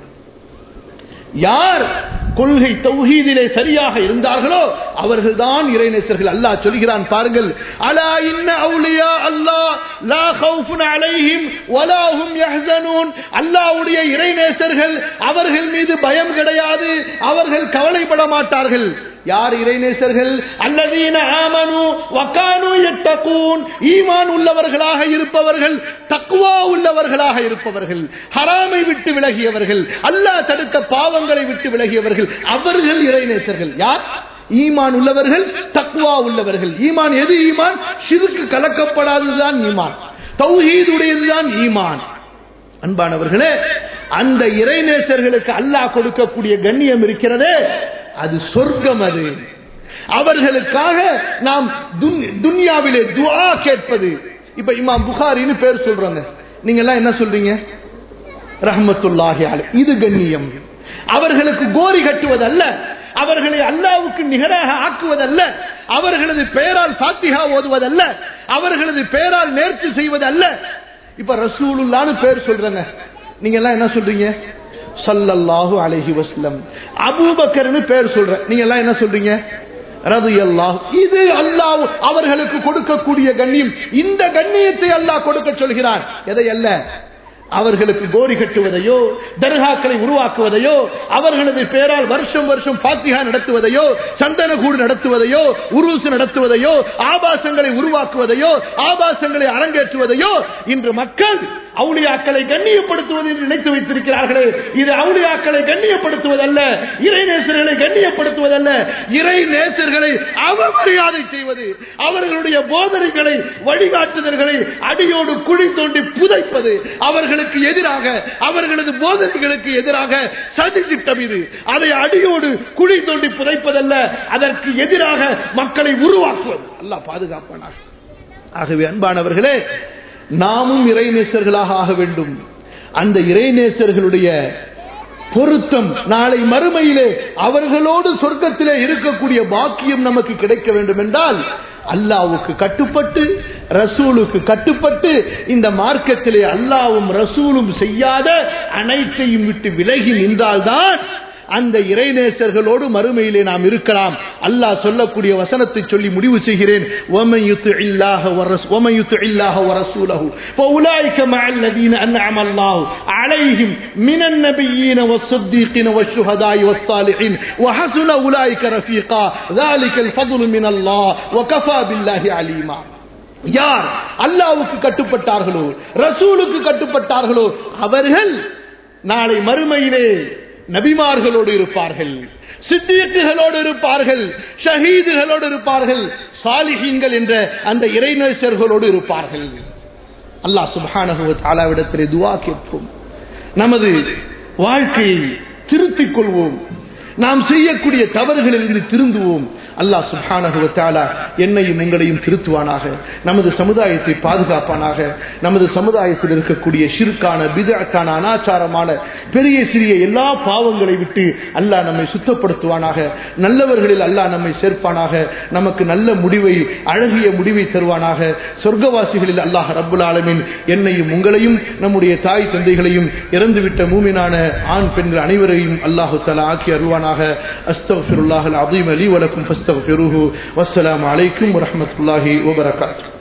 யார் கொள்கை தௌஹீதிலே சரியாக இருந்தார்களோ அவர்கள்தான் இறைநேசர்கள் அல்லாஹ் சொல்கிறான் பாருங்கள் அலா இன்ன அவுலியா அல்லாஹ் லா ஹவுஃபுன் அலைஹிம் வலா ஹும் யஹ்ஸனூன் அல்லாஹ்வுடைய இறைநேசர்கள் அவர்கள் மீது பயம் கிடையாது அவர்கள் கவலைப்பட மாட்டார்கள் யார் இறைநேசர்கள் அல்லதீன ஆமனு வக்கானு எட்டகூன் ஈமான் உள்ளவர்களாக இருப்பவர்கள் தக்குவா உள்ளவர்களாக இருப்பவர்கள் ஹராமை விட்டு விலகியவர்கள் அல்லாஹ் தடுத்த பாவங்களை விட்டு விலகியவர்கள் அவர்கள் இறைநேசர்கள் யார் ஈமான் உள்ளவர்கள் தக்குவா உள்ளவர்கள் ஈமான் எது ஈமான் சிறுக்கு கலக்கப்படாததுதான் ஈமான் தௌஹீதுடையதுதான் ஈமான் அன்பானவர்களே அந்த இறைநேசர்களுக்கு அல்லாஹ் கொடுக்கக்கூடிய கண்ணியம் இருக்கிறதே அது சொர்க்கம் அது அவர்களுக்காக நாம் துன்யாவிலே துவா கேட்பது இப்ப இமாம் புகாரின்னு பேர் சொல்றாங்க நீங்க எல்லாம் என்ன சொல்றீங்க ரஹமத்துல்லாஹி அலை இது கண்ணியம் அவர்களுக்கு கோரி கட்டுவதல்ல அவர்களை அல்லாவுக்கு நிகராக ஆக்குவதல்ல அவர்களது பெயரால் பாத்திகா ஓதுவதல்ல அவர்களது பெயரால் நேர்ச்சி செய்வதல்ல இப்ப ரசூலுல்லான்னு பேர் சொல்றாங்க நீங்க எல்லாம் என்ன சொல்றீங்க சல்லல்லாஹு அலைஹி வஸ்லம் அபூபக்கர்னு பேர் சொல்றேன் நீங்க எல்லாம் என்ன சொல்றீங்க ரதியல்லாஹு இது அல்லாஹ் அவர்களுக்கு கொடுக்கக்கூடிய கண்ணியம் இந்த கண்ணியத்தை அல்லாஹ் கொடுக்க சொல்கிறான் எதை அல்ல அவர்களுக்கு கோரி கட்டுவதையோ தர்காக்களை உருவாக்குவதையோ அவர்களது பேரால் வருஷம் வருஷம் பாத்திகா நடத்துவதையோ சந்தனகூடு நடத்துவதையோ உருசு நடத்துவதையோ ஆபாசங்களை உருவாக்குவதையோ ஆபாசங்களை அரங்கேற்றுவதையோ இன்று மக்கள் அவுளியாக்களை கண்ணியப்படுத்துவது என்று நினைத்து வைத்திருக்கிறார்களே இது அவுளியாக்களை கண்ணியப்படுத்துவதல்ல இறை நேசர்களை கண்ணியப்படுத்துவதல்ல இறை நேசர்களை அவமரியாதை செய்வது அவர்களுடைய போதனைகளை வழிகாட்டுதல்களை அடியோடு குழி தோண்டி புதைப்பது அவர்களுக்கு எதிராக அவர்களது போதனைகளுக்கு எதிராக சதி திட்டம் இது அதை அடியோடு குழி தோண்டி புதைப்பதல்ல அதற்கு எதிராக மக்களை உருவாக்குவது அல்லாஹ் பாதுகாப்பானாக ஆகவே அன்பானவர்களே நாமும் இறைநேசர்களாக ஆக வேண்டும் அந்த இறைநேசர்களுடைய பொருத்தம் நாளை மறுமையிலே அவர்களோடு சொர்க்கத்திலே இருக்கக்கூடிய பாக்கியம் நமக்கு கிடைக்க வேண்டும் என்றால் அல்லாவுக்கு கட்டுப்பட்டு ரசூலுக்கு கட்டுப்பட்டு இந்த மார்க்கத்திலே அல்லாவும் ரசூலும் செய்யாத அனைத்தையும் விட்டு விலகி நின்றால்தான் அந்த இறைநேசர்களோடு மறுமையிலே நாம் இருக்கலாம் அல்லாஹ் சொல்லக்கூடிய வசனத்தை சொல்லி முடிவு செய்கிறேன் وَمَن يُطِعِ اللَّهَ وَرَسُولَهُ وَمَن يُطِعِ اللَّهَ وَرَسُولَهُ فَأُولَئِكَ مَعَ الَّذِينَ أَنْعَمَ اللَّهُ عَلَيْهِمْ مِنَ النَّبِيِّينَ وَالصِّدِّيقِينَ وَالشُّهَدَاءِ وَالصَّالِحِينَ وَحَسُنَ أُولَئِكَ رَفِيقًا ذَلِكَ الْفَضْلُ مِنَ اللَّهِ وَكَفَى بِاللَّهِ عَلِيمًا யார் அல்லாவுக்கு கட்டுப்பட்டார்களோ ரசூலுக்கு கட்டுப்பட்டார்களோ அவர்கள் நாளை மறுமையிலே நபிமார்களோடு இருப்பார்கள் சித்தியக்குகளோடு இருப்பார்கள் ஷஹீதுகளோடு இருப்பார்கள் சாலிஹீன்கள் என்ற அந்த இறைநேசர்களோடு இருப்பார்கள் அல்லாஹ் சுபானகுவ தாலாவிடத்திலே துவா கேட்போம் நமது வாழ்க்கையை திருத்திக் கொள்வோம் நாம் செய்யக்கூடிய தவறுகளில் இருந்து திருந்துவோம் அல்லாஹ் சுஹானகுவ தாலா என்னையும் உங்களையும் திருத்துவானாக நமது சமுதாயத்தை பாதுகாப்பானாக நமது சமுதாயத்தில் இருக்கக்கூடிய சிறுக்கான பிதக்கான அனாச்சாரமான பெரிய சிறிய எல்லா பாவங்களை விட்டு அல்லாஹ் நம்மை சுத்தப்படுத்துவானாக நல்லவர்களில் அல்லாஹ் நம்மை சேர்ப்பானாக நமக்கு நல்ல முடிவை அழகிய முடிவை தருவானாக சொர்க்கவாசிகளில் அல்லாஹ் ரப்புல் ஆலமின் என்னையும் உங்களையும் நம்முடைய தாய் தந்தைகளையும் இறந்துவிட்ட மூமினான ஆண் பெண்கள் அனைவரையும் அல்லாஹு தலா ஆக்கி அருள்வானாக அஸ்தஃபிருல்லாஹ் அல் அதீம் அலி வலக்கும் ஃபஸ்தஃபிருஹு வஸ்ஸலாமு அலைக்கும் வரஹ்மத்துல்லாஹி வபரகாத்துஹு